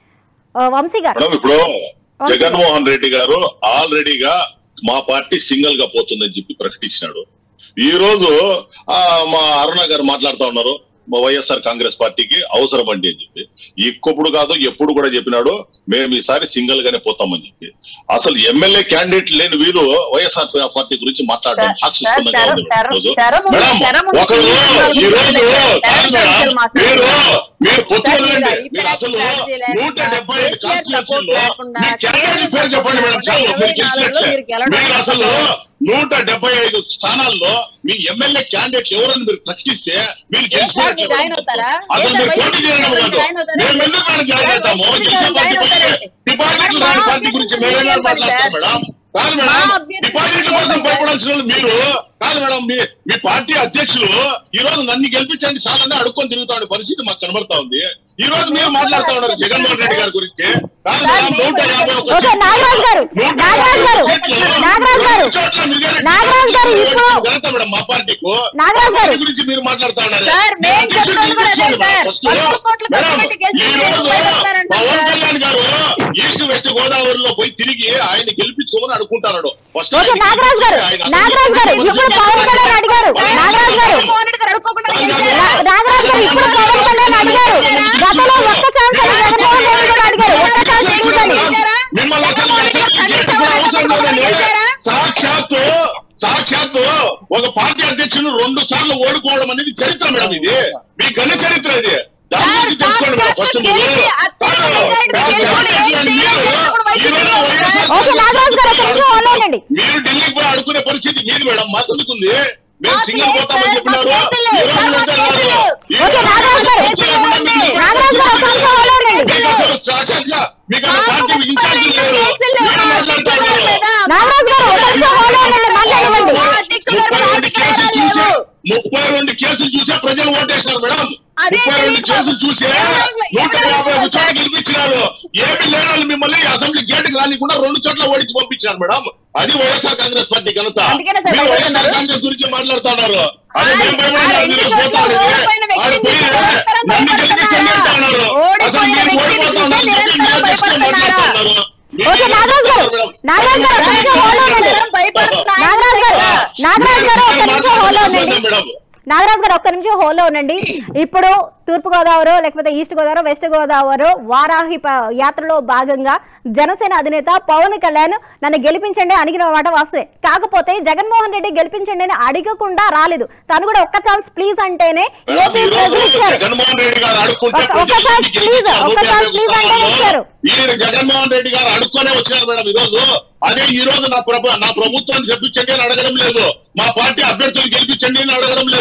ఆ, వంశీ గారు మేడం ఇప్పుడు జగన్మోహన్ రెడ్డి గారు ఆల్రెడీగా మా పార్టీ సింగిల్ గా పోతుందని చెప్పి ప్రకటించినాడు ఈ రోజు ఆ మా అరుణ గారు మాట్లాడుతా ఉన్నారు మా వైఎస్ఆర్ కాంగ్రెస్ పార్టీకి అవసరం అండి అని చెప్పి ఇప్పుడు కాదు ఎప్పుడు కూడా చెప్పినాడు మేము ఈసారి సింగిల్ గానే పోతామని చెప్పి అసలు ఎమ్మెల్యే క్యాండిడేట్ లేని వీరు వైఎస్ఆర్ పార్టీ గురించి మాట్లాడడం సార్, హాస్యాస్పదంగా సార్, ఉంది తెర- ఈరోజు. తెర ముందు- మేడం, తెర ముందు ఒకరు సింగిల్ ఈ రోజు తెర కాదు ముందు మేడం, మాట్లాడండి. మీరు మీరు పొత్తు సార్, వదలండి. మీరు మీరు అసలు ఐపీఆర్ లేకుండా, నూట డెబ్బై ఐదు కేసీఆర్ కాన్స్టిట్యూన్సీల్లో సపోర్ట్ లేకుండా, మీ క్యాండిడేట్ పేరు చెప్పండి మేడం లేకుండా చాలు మీరు ఇరవై నాలుగులో మీరు గెలిచినట్లే గెలవడం మీరు అసలు నూట డెబ్బై ఐదు స్థానాల్లో మీ ఎమ్మెల్యే క్యాండిడేట్ ఎవరని మీరు ప్రకటిస్తే మీరు ఏ సార్, మీరు జాయిన్ అవుతారా? ఏ అసలు సార్, మీరు పోటీ వైసీపీ చేయడం జాయిన్ కాదు అవుతారా? మేము ఎందుకు మేడం జాయిన్ సార్, అవుతాము వైసీపీ గెలిచే జాయిన్ పార్టీ అవుతారా? పోయి డిపాజిట్లు మా రాని పార్టీ అభ్యర్థులు గురించి మీకేం మేమే పని మాట్లాడతాం సార్? మేడం కాదు మా మేడం అభ్యర్థులు డిపాజిట్ల మీకేం కోసం పని సార్? భయపడాల్సిన వాళ్ళు మీరు కాదు మేడం మీ మీ పార్టీ అధ్యక్షులు ఈ రోజు నన్ను గెలిపించండి చాలని అడుక్కొని తిరుగుతా ఉండే పరిస్థితి మాకు కనబడతా ఉంది ఈ రోజు మీరు మాట్లాడుతా ఉన్నారు జగన్మోహన్ రెడ్డి గారి గురించి కాదు సార్, మేడం, నూట యాభై ఒక్క ఓకే, సీట్లు, నాగరాజు గారు, నూట నాగరాజు గారు, యాభై సీట్లు, నాగరాజు గారు, రెండు చోట్ల మెజారిటీ నాగరాజు గారు, ఇప్పుడు- ఘనత మేడం మా పార్టీకు నాగరాజు గారు. పార్టీ గురించి మీరు మాట్లాడుతా ఉన్నారు సార్, మేము మీరు చెప్తున్నది కూడా అదే తీసుకోండి సార్. ఫస్ట్. వందల కోట్లు ఖర్చు మేడం, పెట్టి గెలిచి ఈ మీరు రోజు ఉపయోగిస్తారంట పవన్ సార్. కళ్యాణ్ గారు ఈస్ట్ వెస్ట్ గోదావరిలో పోయి తిరిగి ఆయన గెలిపించుకోమని అడుకుంటాడు ఫస్ట్ ఓకే ఆయన నాగరాజు గారు ఆయన నాగరాజు గారు ఇప్పుడు పవన్ కళ్యాణ్ అడిగారు నాగరాజు గారు జగన్మోహన్ రెడ్డి గారు అడుక్కోకుండా గెలిచారా? నా- నాగరాజు గారు ఇప్పుడు పవన్ కళ్యాణ్ అడిగారు గతంలో ఒక్క ఛాన్స్ అని జగన్మోహన్ రెడ్డి కూడా అడిగారు ఒక్క ఛాన్స్ ఇవ్వండి మిమ్మల్ని అసలు జగన్మోహన్ రెడ్డి గారు అసలు కనీసం గెలిపించడం అవసరం ఎవరైనా లేదండి. గెలిచారా? సాక్షాత్తు సాక్షాత్తు ఒక పార్టీ అధ్యక్షుడు రెండు సార్లు ఓడిపోవడం అనేది చరిత్ర మేడం ఇది మీ ఘన చరిత్ర ఇది దాని సార్, గురించి తెలుసుకోండి మేడం. సాక్షాత్తు ఫస్ట్ మీరు. గెలిచి అత్యధిక మెజారిటీతో కాదు, గెలిచి కాదు, ఏం మీరు- చేయలేకపోయినప్పుడు వైసీపీ ఈ రోజు ఉంది సార్. వైఎస్ఆర్ ఓకే, నాగరాజు గారు ఒక్క నిమిషం hold on అండి. మీరు ఢిల్లీకి పోయి అడుకునే పరిస్థితి మీది మేడం మాకు ఎందుకుంది మేము మాకు సింగిల్ లేదు పోతామని సార్, చెప్పినారు మాకు కేసులు ఈ లేవు. రోజు సార్, మాకు వెళ్తున్నారు. కేసులు లేవు. ఈ ఓకే, రోజు నాగరాజు గారు. కేసులు లేకుండా మీరు నాగరాజు గారు ఒక్క నిమిషం hold on అండి. మీకు అసలు సాక్షాత్గా మీకు అసలు మాకు పార్టీ ముప్పై ఇన్ఛార్జీలు రెండు లేరు. కేసులు లేవు. మీరు మా మాట్లాడుతా అధ్యక్షుల గారి ఉన్నారు. మీద. నాగరాజు గారు ఒక్క నిమిషం hold on అండి మాట్లాడనివ్వండి మా అధ్యక్షుల గారి ముప్పై మీద రెండు ఆర్థిక కేసులు నేరాలు చూసే లేవు. ముప్పై రెండు కేసులు చూసే ప్రజలు ఓటేసినారు మేడం అదే ముప్పై రెండు తెలియదు. కేసులు చూసే ఎవరు- నూట ఎవరు యాభై ఒక చోట సార్? గెలిపించినారు ఏమి లేని వాళ్ళు మిమ్మల్ని అసెంబ్లీ గేటుకి రానికుండా రెండు చోట్ల ఓడించి పంపించారు మేడం అది వైఎస్ఆర్ కాంగ్రెస్ పార్టీ ఘనత అందుకనే సార్ మీరు వైఎస్ఆర్ భయపడుతున్నారు. కాంగ్రెస్ గురించి మాట్లాడుతున్నారు అదే ఆ- మేము ఆ భయపడినారు రెండు మీరు చోట్ల పోతా ఉంటే. ఓడిపోయిన వ్యక్తిని ఆడ పోయి నిరంతరం నన్ను గెలిపించండి భయపడుతున్నారా? అంటున్నారు. ఓడిపోయిన అసలు మీరు వ్యక్తిని ఓడిపోతా చూసి ఉన్నారు. నిరంతరం మీరు భయపడుతున్నారా? మాట్లాడుతున్నారు. మీరు ఓకే, నాగరాజు గారు. మేడం. నాగరాజు గారు, ఒక్క నిమిషం hold on అండి. భయపడుతున్నారు. నాగరాజు గారు నాగరాజు గారు ఒక్క నిమిషం hold on అండి మేడం నాగరాజు గారు ఒక్క నిమిషం హోల్లో ఉండండి ఇప్పుడు తూర్పు గోదావరి లేకపోతే ఈస్ట్ గోదావరి వెస్ట్ గోదావరి వారాహి ప- యాత్రలో భాగంగా జనసేన అధినేత పవన్ కళ్యాణ్ నన్ను గెలిపించండి అడిగిన మాట వాస్తే కాకపోతే జగన్మోహన్ రెడ్డి గెలిపించండి అని అడగకుండా రాలేదు తను కూడా ఒక్క ఛాన్స్ ప్లీజ్ అంటేనే ఏపీ ఈ రోజు ప్రజలు ఇచ్చారు జగన్మోహన్ రెడ్డి గారు అడుక్కుంటే ఒక్క- ఒక్క ప్రజలు ఛాన్స్ గెలిపించారు. ప్లీజ్, ఒక్క నూట యాభై ఛాన్స్ ప్లీజ్ అంటే స్థానాల్లో ఇచ్చారు. ఈయన జగన్మోహన్ రెడ్డి గారు అడుక్కొనే వచ్చినారు మేడం ఈ రోజు అదే ఈ రోజు నా ప్రభు నా ప్రభుత్వాన్ని చెప్పించండి అని అడగడం లేదు మా పార్టీ అభ్యర్థులు గెలిపించండి అని అడగడం లేదు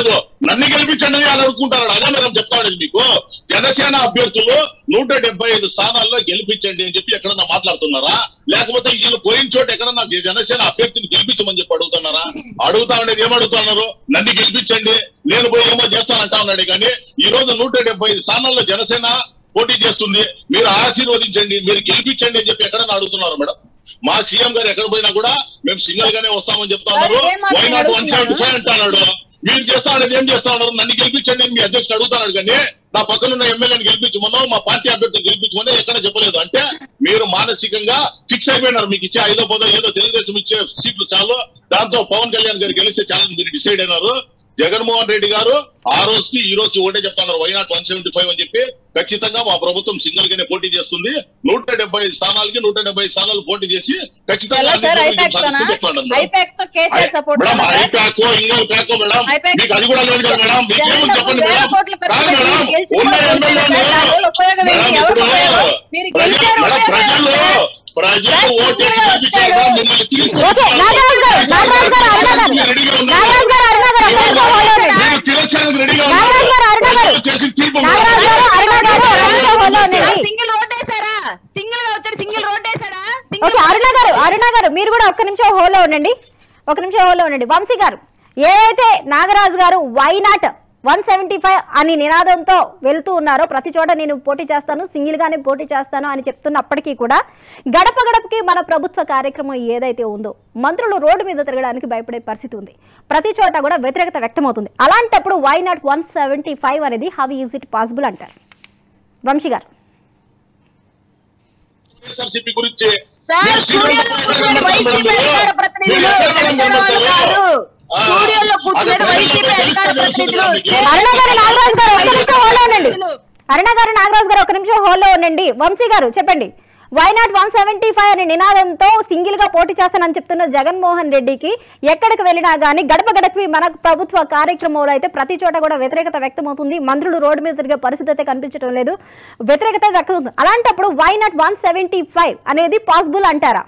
నన్ను గెలిపించండి అని వాళ్ళు అనుకుంటారు అదే మేడం చెప్తాడు మీకు జనసేన అభ్యర్థులు నూట డెబ్బై ఐదు స్థానాల్లో గెలిపించండి అని చెప్పి ఎక్కడన్నా మాట్లాడుతున్నారా లేకపోతే వీళ్ళు పోయిన చోట ఎక్కడన్నా జనసేన అభ్యర్థిని గెలిపించమని చెప్పి అడుగుతున్నారా అడుగుతా ఉండేది ఏం అడుగుతున్నారు నన్ను గెలిపించండి నేను పోయి ఏమో చేస్తానంటా ఉన్నాడు కానీ ఈ రోజు నూట డెబ్బై ఐదు స్థానాల్లో జనసేన పోటీ చేస్తుంది మీరు ఆశీర్వదించండి మీరు గెలిపించండి అని చెప్పి ఎక్కడన్నా అడుగుతున్నారు మేడం మా సీఎం గారు ఎక్కడ పోయినా కూడా మేము సింగిల్ గానే వస్తామని చెప్తా ఉన్నారు మరి ఏం వై నాట్ వన్ సెవెంటీ మాట్లాడుతున్నారు? ఫైవ్ అంటున్నాడు మీరు చేస్తా అనేది ఏం చేస్తా ఉన్నారు నన్ను గెలిపించండి అని మీ అధ్యక్షుడు అడుగుతున్నాడు కానీ నా పక్కన ఉన్న ఎమ్మెల్యేని గెలిపించమనో మా పార్టీ అభ్యర్థిని గెలిపించమనో ఎక్కడ చెప్పలేదు అంటే మీరు మానసికంగా ఫిక్స్ అయిపోయినారు మీకు ఇచ్చే ఐదో పదో ఏదో తెలుగుదేశం ఇచ్చే సీట్లు చాలు దాంతో పవన్ కళ్యాణ్ గారు గెలిస్తే చాలా మీరు డిసైడ్ అయినారు జగన్మోహన్ రెడ్డి గారు ఆ రోజుకి ఈ రోజుకి ఒకటే చెప్తున్నారు why not one seventy five అని చెప్పి ఖచ్చితంగా మా ప్రభుత్వం సింగిల్ గానే పోటీ చేస్తుంది నూట డెబ్బై ఐదు స్థానాలకి నూట డెబ్బై ఐదు స్థానాలు పోటీ చేసి ఖచ్చితంగా ఎలా అన్ని సార్ పోటీ ఐపాక్ తోనా సాధిస్తుంది చెప్తున్నాడు మేడం. ఐపాక్ తో కేసీఆర్ సపోర్ట్ మేడం ఐపాక్ ఇంకో ప్యాక్ మేడం ఐపాక్ మీకు అది కూడా లేదు కదా మేడం మీకు జగన్ ఏమని చెప్పండి వేల మేడం కోట్ల ఖర్చు కాదు పెట్టి మేడం గెలిచి ఉన్న కూడా ఎమ్మెల్యేలు ఓట్లేసి దానివల్ల ఉపయోగం ఏంటి? మేడం, ఎవరికి ఇప్పుడు ఉపయోగం? మీరు ప్రజలు- గెలిచారు, మేడం, ఉపయోగం ప్రజలు ఏంటి? ప్రజలు రాజ్ ఓటేసి సింగ్ గెలిపించారు వచ్చాడు. మిమ్మల్ని తిరిగి ఓకే నాగరాజు గారు నాగరాజు గారు అరుణ గారు రెడీగా ఉన్నారు. నాగరాజు గారు అరుణ గారు ఒక్క నిమిషం hold on ఉండండి. మీరు తిరస్కరణకు రెడీగా నాగరాజు గారు, అరుణ గారు. ప్రజలు చేసిన తీర్పు నాగరాజు గారు అరుణ గారు ఒక్క నిమిషం hold on ఉండండి. సింగిల్ రోడ్ వేసారా సింగిల్ గా వచ్చాడు సింగిల్ రోడ్ వేసాడా ఓకే అరుణ గారు అరుణ గారు మీరు కూడా ఒక్క నిమిషం హోల్లో ఉండండి ఒక నిమిషం హోల్లో ఉండండి వంశీ గారు ఏదైతే నాగరాజు గారు why not one seventy five అని నినాదంతో వెళ్తూ ఉన్నారో ప్రతి చోట నేను పోటీ చేస్తాను సింగిల్ గానే పోటీ చేస్తాను అని చెప్తున్నప్పటికీ కూడా గడప గడపకి మన ప్రభుత్వ కార్యక్రమం ఏదైతే ఉందో మంత్రులు రోడ్డు మీద తిరగడానికి భయపడే పరిస్థితి ఉంది ప్రతి చోట కూడా వ్యతిరేకత వ్యక్తమవుతుంది అలాంటప్పుడు why not one seventy five అనేది హౌ ఈజ్ ఇట్ పాసిబుల్ అంటారు వంశీ గారు వైఎస్ఆర్సీపీ గురించి సార్ మీరు స్టూడియోలో కూర్చునేది వైసీపీ అధికార ప్రతినిధులు తెలంగాణ వాళ్ళు కాదు స్టూడియోలో కూర్చునేది వైసీపీ అధికార ప్రతినిధులు అరుణ గారు నాగరాజు గారు ఒక్క నిమిషం హోల్లో ఉండండి అరుణ గారు నాగరాజు గారు ఒక నిమిషం హోల్లో ఉండండి వంశీ గారు చెప్పండి why not one seventy five అనే నినాదంతో సింగిల్ గా పోటీ చేస్తానని చెప్తున్న జగన్మోహన్ రెడ్డికి ఎక్కడికి వెళ్ళినా గానీ గడప గడపకి మన ప్రభుత్వ కార్యక్రమంలో అయితే ప్రతి చోట కూడా వ్యతిరేకత వ్యక్తమవుతుంది మంత్రులు రోడ్డు మీద తిరిగే పరిస్థితి అయితే కనిపించడం లేదు వ్యతిరేకత వ్యక్తమవుతుంది అలాంటప్పుడు why not one seventy five అనేది పాసిబుల్ అంటారా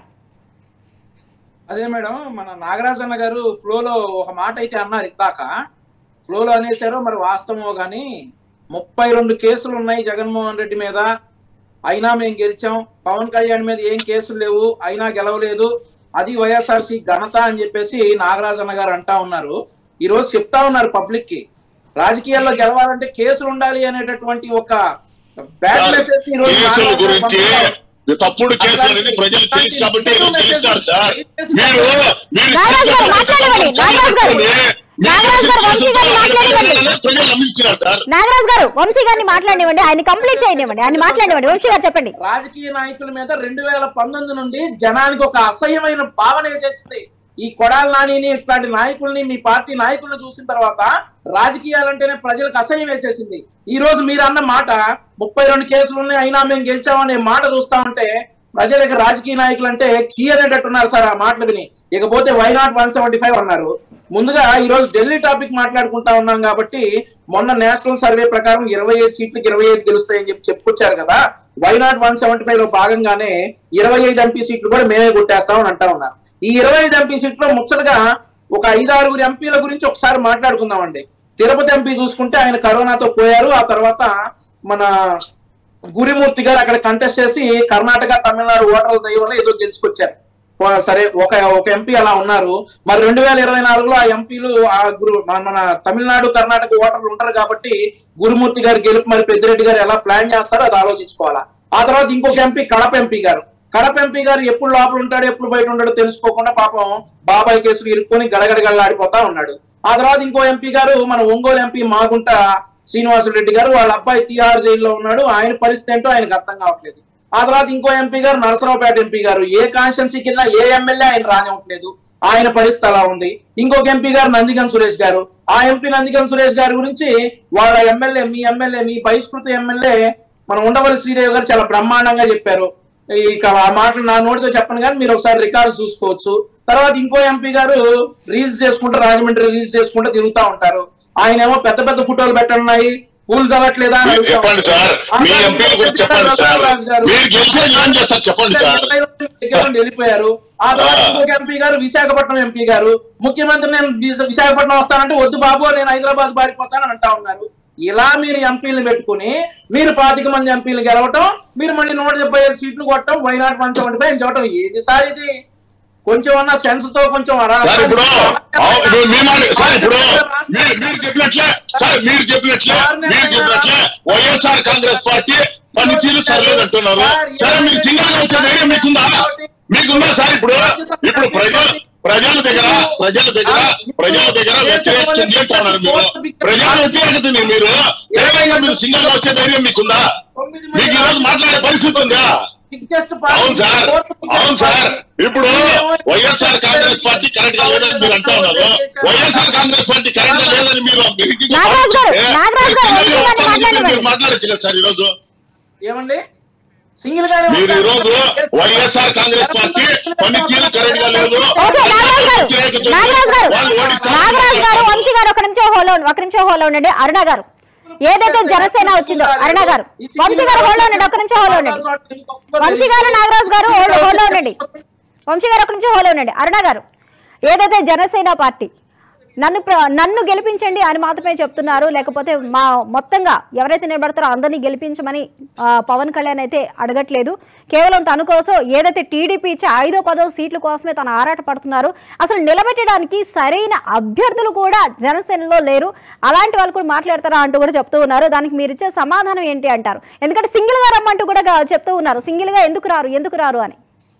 అదే మేడం మన నాగరాజన్న గారు ఫ్లోలో ఒక మాట అయితే అన్నారు ఇందాక ఫ్లోలో అనేసారో మరి వాస్తవమో గాని ముప్పై రెండు కేసులు ఉన్నాయి జగన్మోహన్ రెడ్డి మీద అయినా మేము గెలిచాం పవన్ కళ్యాణ్ మీద ఏం కేసులు లేవు అయినా గెలవలేదు అది వైఎస్ఆర్సీ ఘనత అని చెప్పేసి నాగరాజన్న గారు అంటా ఉన్నారు ఈ రోజు చెప్తా ఉన్నారు పబ్లిక్ కి రాజకీయాల్లో గెలవాలంటే కేసులు ఉండాలి అనేటటువంటి ఒక బ్యాడ్ మెసేజ్ ఈ రోజు కేసుల నాగరాజన్న గురించి పంపుతున్నారు. తప్పుడు కేసులు అనేది ప్రజలకు తెలుసు కాబట్టి ఈరోజు గెలుస్తారు సార్ మీరు మీరు నాగరాజు గారు మాట్లాడమని, నాగరాజు గారు. నాగరాజు గారు, వంశీ గారు మాట్లాడమని. ప్రజలు నమ్మించినారు సార్ నాగరాజు గారు వంశీ గారిని మాట్లాడివ్వండి ఆయన కంప్లీట్ చేయనివ్వండి ఆయన మాట్లాడివ్వండి వంశీ గారు చెప్పండి రాజకీయ నాయకుల మీద రెండు వేల పంతొమ్మిది నుండి జనానికి ఒక అసహ్యమైన భావన వేసేసింది ఈ కొడాల నానిని ఇట్లాంటి నాయకుల్ని మీ పార్టీ నాయకులను చూసిన తర్వాత రాజకీయాలంటేనే ప్రజలకు అసహ్యం వేసేసింది ఈ రోజు మీరు అన్న మాట ముప్పై రెండు కేసులు ఉన్నాయి అయినా మేము గెలిచామనే మాట చూస్తా ఉంటే ప్రజలకు రాజకీయ నాయకులు అంటే కీ అనేటట్టున్నారు సార్ ఆ మాటలు విని ఇకపోతే why not one seventy five అన్నారు ముందుగా ఈ రోజు ఢిల్లీ టాపిక్ మాట్లాడుకుంటా ఉన్నాం కాబట్టి మొన్న నేషనల్ సర్వే ప్రకారం ఇరవై ఐదు సీట్లకు ఇరవై ఐదు గెలుస్తాయని చెప్పి చెప్పుకొచ్చారు కదా why not one seventy five లో భాగంగానే ఇరవై ఐదు ఎంపీ సీట్లు కూడా మేమే కొట్టేస్తామని అంటా ఉన్నారు ఈ ఇరవై ఐదు ఎంపీ సీట్లో ముచ్చటగా ఒక ఐదు ఆరుగురు ఎంపీల గురించి ఒకసారి మాట్లాడుకుందామండి తిరుపతి ఎంపీ చూసుకుంటే ఆయన కరోనాతో పోయారు ఆ తర్వాత మన గురిమూర్తి గారు అక్కడ కంటెస్ట్ చేసి కర్ణాటక తమిళనాడు ఓటర్ల దయ వల్ల ఏదో గెలుచుకొచ్చారు పో- సరే ఒక ఒక ఎంపీ అలా ఉన్నారు మరి రెండు వేల ఇరవై నాలుగులో ఆ ఎంపీలు ఆ గురు మన మన తమిళనాడు కర్ణాటక ఓటర్లు ఉంటారు కాబట్టి గురుమూర్తి గారు గెలుపు మరి పెద్దిరెడ్డి గారు ఎలా ప్లాన్ చేస్తారో అది ఆలోచించుకోవాలా ఆ తర్వాత ఇంకొక ఎంపీ కడప ఎంపీ గారు కడప ఎంపీ గారు ఎప్పుడు లోపల ఉంటాడో ఎప్పుడు బయట ఉంటాడో తెలుసుకోకుండా పాపం బాబాయ్ కేసులు ఇరుక్కొని గడగడగడలాడిపోతా ఉన్నాడు ఆ తర్వాత ఇంకో ఎంపీ గారు మన ఒంగోలు ఎంపీ మాగుంట శ్రీనివాసరెడ్డి గారు వాళ్ళ అబ్బాయి తిహార్ జైల్లో ఉన్నాడు ఆయన పరిస్థితి ఏంటో ఆయనకు అర్థం కావట్లేదు ఆ తర్వాత ఇంకో ఎంపీ గారు నరసరావుపేట ఎంపీ గారు ఏ కాన్స్టిట్యున్సీకి వెళ్ళినా ఏ ఎమ్మెల్యే ఆయన రానివ్వట్లేదు ఆయన పరిస్థితి అలా ఉంది ఇంకొక ఎంపీ గారు నందిగం సురేష్ గారు ఆ ఎంపీ నందిగం సురేష్ గారి గురించి వాళ్ళ ఎమ్మెల్యే మీ ఎమ్మెల్యే మీ బహిష్కృత ఎమ్మెల్యే మన ఉండవల్లి శ్రీదేవి గారు చాలా బ్రహ్మాండంగా చెప్పారు ఇక ఆ మాటలు నా నోటితో చెప్పను కానీ మీరు ఒకసారి రికార్డ్స్ చూసుకోవచ్చు తర్వాత ఇంకో ఎంపీ గారు రీల్స్ చేసుకుంటూ రాజమండ్రి రీల్స్ చేసుకుంటూ తిరుగుతా ఉంటారు ఆయన ఏమో పెద్ద పెద్ద ఫోటోలు పెట్టనున్నాయి పూలు చల్లట్లేదా అని మీరు అడుగుతా చెప్పండి ఉన్నారు. సార్ మీ అందరూ ఎంపీల గురించి చెప్పండి సార్ రఘురాజ్ గారు. మీరు గెలిచేది ఏం చేస్తారు చెప్పండి సార్ దగ్గర నుండి వెళ్ళిపోయారు ఆ తర్వాత ఆ. ఇంకొక ఎంపీ గారు విశాఖపట్నం ఎంపీ గారు ముఖ్యమంత్రి నేను విశ- విశాఖపట్నం వస్తానంటే వద్దు బాబు నేను హైదరాబాద్ పారిపోతానని అంటా ఉన్నారు ఇలా మీరు ఎంపీలు పెట్టుకుని మీరు పాతిక మంది ఎంపీలు గెలవటం మీరు మళ్ళీ నూట డెబ్బై ఐదు సీట్లు కొట్టడం వైనాట్ వన్ సెవెంటీ ఫైవ్ చెప్పడం ఏది సార్ ఇది కొంచెం అన్న సెన్స్ తో కొంచెం అరా- సార్ ఇప్పుడు అవు- ఇప్పుడు మీ మాట సార్ ఇప్పుడు మీరు మీరు చెప్పినట్లే సార్ మీరు చెప్పినట్లే మీరు చెప్పినట్లే వైఎస్ఆర్ కాంగ్రెస్ పార్టీ పనితీరు సర్లేదంటున్నారు సరే మీరు సింగల్ గా వచ్చే ధైర్యం మీకుందా మీకుందా సార్ ఇప్పుడు ఇప్పుడు ప్రజలు ప్రజల దగ్గర ప్రజల దగ్గర ప్రజల దగ్గర వ్యతిరేకత ఉంది అంటున్నారు మీరు ప్రజల వ్యతిరేకత ఉంది మీరు ఏమైనా మీరు సింగల్ గా వచ్చే ధైర్యం మీకుందా మీకు ఈ రోజు మాట్లాడే పరిస్థితి ఉందా అవును సార్ అవును సార్ ఇప్పుడు వైఎస్ఆర్ కాంగ్రెస్ పార్టీ కరెక్ట్ గా లేదని మీరు అంటా ఉన్నారు వైఎస్ఆర్ కాంగ్రెస్ పార్టీ కరెక్ట్ గా లేదని మీరు మీటింగ్ లో నాగరాజు గారు, చెప్తే, నాగరాజు గారు, సింగిల్ గా ఒక్క వస్తామని చెప్పి మాట్లాడండి. మీరు మాట్లాడచ్చు కదా సార్ ఈ రోజు ఏమండి సింగిల్ గానే మీరు ఈ రోజు ఉంటారు. వైఎస్ఆర్ కాంగ్రెస్ పార్టీ పనితీరు కరెక్ట్ గా లేదు ఓకే నాగరాజు గారు వ్యతిరేకత ఉంది. నాగరాజు గారు వాళ్ళు ఓడిస్తారు. నాగరాజు గారు వంశీ గారు ఒక నిమిషం హోలో ఒక నిమిషం హోలో ఉండండి అరుణ గారు ఏదైతే జనసేన వచ్చిందో అరుణ గారు వంశీ గారు హోలో ఉండండి ఒక నిమిషం హోలో ఉండండి వంశీ గారు నాగరాజు గారు హోలో హోలో ఉండండి వంశీ గారు ఒక నిమిషం హోలో ఉండండి అరుణ గారు ఏదైతే జనసేన పార్టీ నన్ను ప్ర- నన్ను గెలిపించండి అని మాత్రమే చెప్తున్నారు లేకపోతే మా మొత్తంగా ఎవరైతే నిలబడతారో అందరినీ గెలిపించమని ఆ, పవన్ కళ్యాణ్ అయితే అడగట్లేదు కేవలం తన కోసం ఏదైతే టీడీపీ ఇచ్చే ఐదో పదో సీట్ల కోసమే తను ఆరాట పడుతున్నారు అసలు నిలబెట్టడానికి సరైన అభ్యర్థులు కూడా జనసేనలో లేరు అలాంటి వాళ్ళు కూడా మాట్లాడతారా అంటూ కూడా చెప్తూ ఉన్నారు దానికి మీరు ఇచ్చే సమాధానం ఏంటి అంటారు ఎందుకంటే సింగిల్ గా రమ్మంటూ కూడా గా- చెప్తూ ఉన్నారు సింగిల్ గా ఎందుకు రారు ఎందుకు రారు అని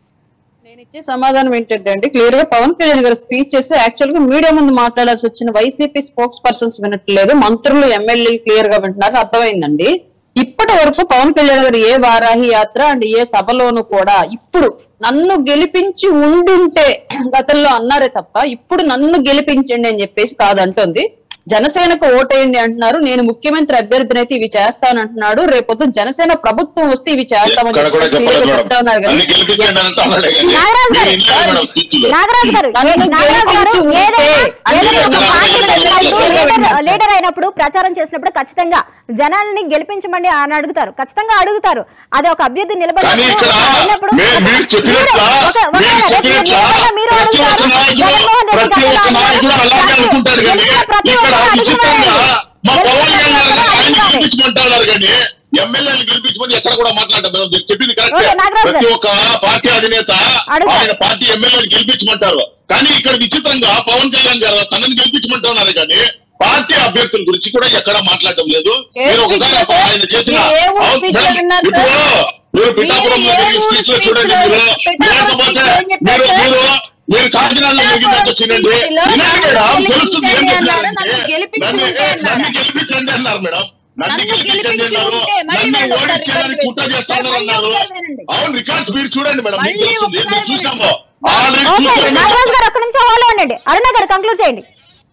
నేను ఇచ్చే సమాధానం ఏంటంటే అండి క్లియర్ గా పవన్ కళ్యాణ్ గారు స్పీచ్ చేసి యాక్చువల్ గా మీడియా ముందు మాట్లాడాల్సి వచ్చిన వైసీపీ స్పోక్స్ పర్సన్స్ వినట్లేదు మంత్రులు ఎమ్మెల్యేలు క్లియర్ గా వింటున్నారు అర్థమైందండి ఇప్పటి వరకు పవన్ కళ్యాణ్ గారు ఏ వారాహి యాత్ర అండ్ ఏ సభలోనూ కూడా ఇప్పుడు నన్ను గెలిపించి ఉండుంటే గతంలో అన్నారే తప్ప ఇప్పుడు నన్ను గెలిపించండి అని చెప్పేసి కాదంటుంది జనసేనకు ఓటేయండి అంటున్నారు నేను ముఖ్యమంత్రి అభ్యర్థిని అయితే ఇవి చేస్తానంటున్నాడు రేపొద్దు జనసేన ప్రభుత్వం వస్తే ఇవి చేస్తామని ఇక్కడ కూడా చెప్పేసి చెప్పలేదు clear గా చెప్తా ఉన్నారు మేడం కదా. అన్ని గెలిపించండి అని అంటున్నాడే కానీ నాగరాజు గారు, మీరు ఇన్లేదు మేడం స్పీచ్ లో నాగరాజు గారు నన్ను ఏ- నాగరాజు గారు గెలిపించి ఉంటే ఏదైనా అన్ని ఏదైనా ఒక రకాల పార్టీ రకాల లీడర్- రకాల లీడర్ అయినప్పుడు ప్రచారం చేసినప్పుడు ఖచ్చితంగా జనాల్ని గెలిపించమండి అని అడుగుతారు ఖచ్చితంగా అడుగుతారు అది ఒక అభ్యర్థి నిలబడి కానీ ఇక్కడ మే- మీరు చెప్పినట్ల మీరు చెప్పినట్ల ప్రతి ఒక్క నాయకుడు ప్రతి ఒక్క నాయకుడు అలాగే అనుకుంటాడు కానీ ఇక్కడ విచిత్రంగా మా పవన్ కళ్యాణ్ గారు ఆయన గెలిపించమంటున్నారు కానీ ఎమ్మెల్యేలు గెలిపించమని ఎక్కడ కూడా మాట్లాడతారు మీరు చెప్పింది కరెక్ట్ ఓకే, నాగరాజు ప్రతి గారు. ఒక్క పార్టీ అధినేత అడుగుతారు. ఆయన పార్టీ ఎమ్మెల్యేలు గెలిపించమంటారు కానీ ఇక్కడ విచిత్రంగా పవన్ కళ్యాణ్ గారు తనని గెలిపించమంటున్నారు కానీ పార్టీ అభ్యర్థుల గురించి కూడా ఎక్కడ మాట్లాడటం లేదు ఏ మీరు ఒకసారి speech లో సార్? ఆయన చేసిన మీరు ఏ ఊరు అవును, speech లో మేడం, విన్నారు ఇప్పుడు సార్? మీరు పిఠాపురం మీరు ఏ ఊరు స్పీచ్ లో speech చూడండి లో- మీరు పిఠాపురం లేకపోతే speech లో ఏం చెప్పారు మీరు సార్? మీరు మీరు కాకినాడలో జరిగిందంత తినండి speech లో వినండి మేడం నన్ను తెలుస్తుంది ఏం గెలిపించండి చెప్పారంటే, అన్నారు, నన్ను గెలిపించుకుంటే నన్ను- అన్నారు. నన్ను గెలిపించండి అన్నారు మేడం నన్ను నన్ను గెలిపించండి అన్నారు గెలిపించుకుంటే మళ్ళీ నన్ను వాళ్ళు ఒకసారి ఓడించాలని రికార్డు కుట్ర వేస్తారు. చేస్తానన్నారు మళ్ళీ అన్నారు ఒకసారి వినండి. అవును రికార్డ్స్ మీరు చూడండి మేడం మీకు మళ్ళీ తెలుస్తుంది ఒకసారి మేము చూసినాము వినండి. ఆల్రెడీ ఓకే చూసాము నాగరాజు గారు ఒక్క నిమిషం హోలో ఉండండి అరుణ గారు కంక్లూడ్ చేయండి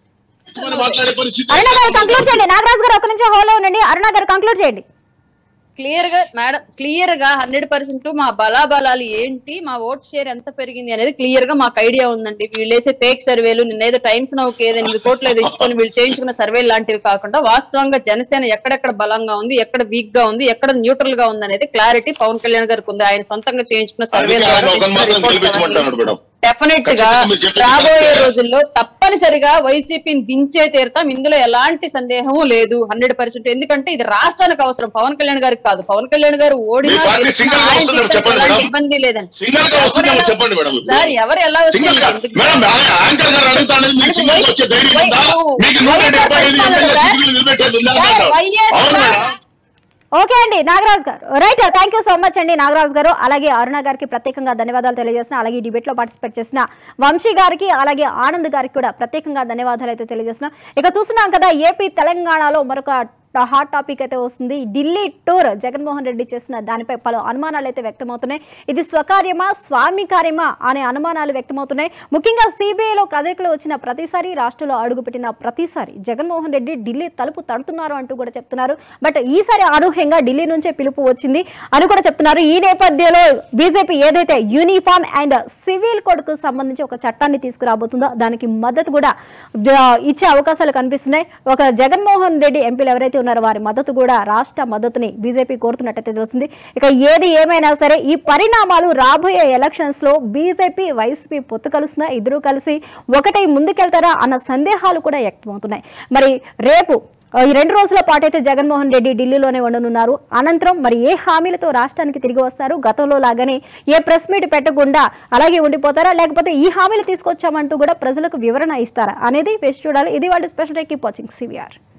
మాట్లాడే పరిస్థితి అరుణ గారు కంక్లూడ్ చేయండి నాగరాజు గారు ఒక్క నిమిషం హోలో ఉండండి అరుణ గారు కంక్లూడ్ చేయండి క్లియర్ గా మేడం క్లియర్ గా హండ్రెడ్ పర్సెంట్ మా బలాబలాలు ఏంటి మా ఓట్ షేర్ ఎంత పెరిగింది అనేది క్లియర్ గా మాకు ఐడియా ఉందండి వీళ్ళు వేసే ఫేక్ సర్వేలు నిన్నేదో టైమ్స్ నౌకి ఏదో ఎనిమిది కోట్లు ఏదో ఇచ్చుకొని వీళ్ళు చేయించుకున్న సర్వేలు లాంటివి కాకుండా వాస్తవంగా జనసేన ఎక్కడెక్కడ బలంగా ఉంది ఎక్కడ వీక్ గా ఉంది ఎక్కడ న్యూట్రల్ గా ఉంది అనేది క్లారిటీ పవన్ కళ్యాణ్ గారికి ఉంది ఆయన సొంతంగా చేయించుకున్న సర్వే అందుకే ఆయన ఒకరిని మాత్రం గెలిపించమంటున్నాడు మేడం డెఫినెట్ గా ఖచ్చితంగా మీరు చెప్పింది రాబోయే కరెక్టే. రోజుల్లో తప్పనిసరిగా వైసీపీని దించే తీరుతాం ఇందులో ఎలాంటి సందేహము లేదు హండ్రెడ్ పర్సెంట్ ఎందుకంటే ఇది రాష్ట్రానికి అవసరం పవన్ కళ్యాణ్ గారికి కాదు పవన్ కళ్యాణ్ గారు ఓడినా మీ పార్టీ గెలిచినా సింగిల్ గా ఆయన వస్తున్నారు టికెట్ చెప్పండి ఎలాంటి మేడం. ఇబ్బంది లేదండి సింగిల్ గా వస్తుందేమో ఎవరు ఎలా- చెప్పండి మేడం ఇప్పుడు. సార్ ఎవరు ఎలా సింగిల్ గా వస్తున్నారు మేడం ఆ- యాంకర్ గారు అడుగుతానని మీకు అంటే సింగిల్ గా వై- వచ్చే ధైర్యం వై- ఉందా ఓ, మీకు నూట వైఎస్ఆర్ డెబ్బై ఐదు పరిపాలన ఎమ్మెల్యే సార్. సీట్లు నిలబెట్టేది ఉందా సార్, అన్నారు. వైఎస్ఆర్ అవును మేడం ఓకే అండి నాగరాజ్ గారు right thank you so much అండి నాగరాజ్ గారు అలాగే అరుణ గారికి ప్రత్యేకంగా ధన్యవాదాలు తెలియజేసిన అలాగే ఈ డిబేట్ లో పార్టిసిపేట్ చేసిన వంశీ గారికి అలాగే ఆనంద్ గారికి కూడా ప్రత్యేకంగా ధన్యవాదాలు అయితే తెలియజేసిన ఇక చూస్తున్నాం కదా ఏపీ తెలంగాణలో మరొక హాట్ టాపిక్ అయితే వస్తుంది ఢిల్లీ టూర్ జగన్మోహన్ రెడ్డి చేసిన దానిపై పలు అనుమానాలు అయితే వ్యక్తమవుతున్నాయి ఇది స్వకార్యమా స్వామి కార్యమా అనే అనుమానాలు వ్యక్తమవుతున్నాయి ముఖ్యంగా సిబిఐలో కదలికలు వచ్చిన ప్రతిసారి రాష్ట్రంలో అడుగుపెట్టిన ప్రతిసారి జగన్మోహన్ రెడ్డి ఢిల్లీ తలుపు తడుతున్నారు అంటూ కూడా చెప్తున్నారు బట్ ఈసారి అనూహ్యంగా ఢిల్లీ నుంచే పిలుపు వచ్చింది అని కూడా చెప్తున్నారు ఈ నేపథ్యంలో బీజేపీ ఏదైతే యూనిఫామ్ అండ్ సివిల్ కోడ్ కు సంబంధించి ఒక చట్టాన్ని తీసుకురాబోతుందో దానికి మద్దతు కూడా ద- ఇచ్చే అవకాశాలు కనిపిస్తున్నాయి ఒక జగన్మోహన్ రెడ్డి ఎంపీలు ఎవరైతే ఉన్నారు వారి మద్దతు కూడా రాష్ట్ర మద్దతుని బీజేపీ కోరుతున్నట్టయితే తెలుస్తుంది ఇక ఏది ఏమైనా సరే ఈ పరిణామాలు రాబోయే ఎలక్షన్స్ లో బీజేపీ వైసీపీ పొత్తు కలుస్తున్నా ఇద్దరు కలిసి ఒకటై ముందుకెళ్తారా అన్న సందేహాలు కూడా వ్యక్తమవుతున్నాయి మరి రేపు ఆ, ఈ రెండు రోజుల పాటు అయితే జగన్మోహన్ రెడ్డి ఢిల్లీలోనే ఉండనున్నారు అనంతరం మరి ఏ హామీలతో రాష్ట్రానికి తిరిగి వస్తారు గతంలో లాగానే ఏ ప్రెస్ మీట్ పెట్టకుండా అలాగే ఉండిపోతారా లేకపోతే ఈ హామీలు తీసుకొచ్చామంటూ కూడా ప్రజలకు వివరణ ఇస్తారా అనేది వేసి చూడాలి ఇది వాళ్ళ స్పెషల్ కీప్ వాచింగ్ సివిఆర్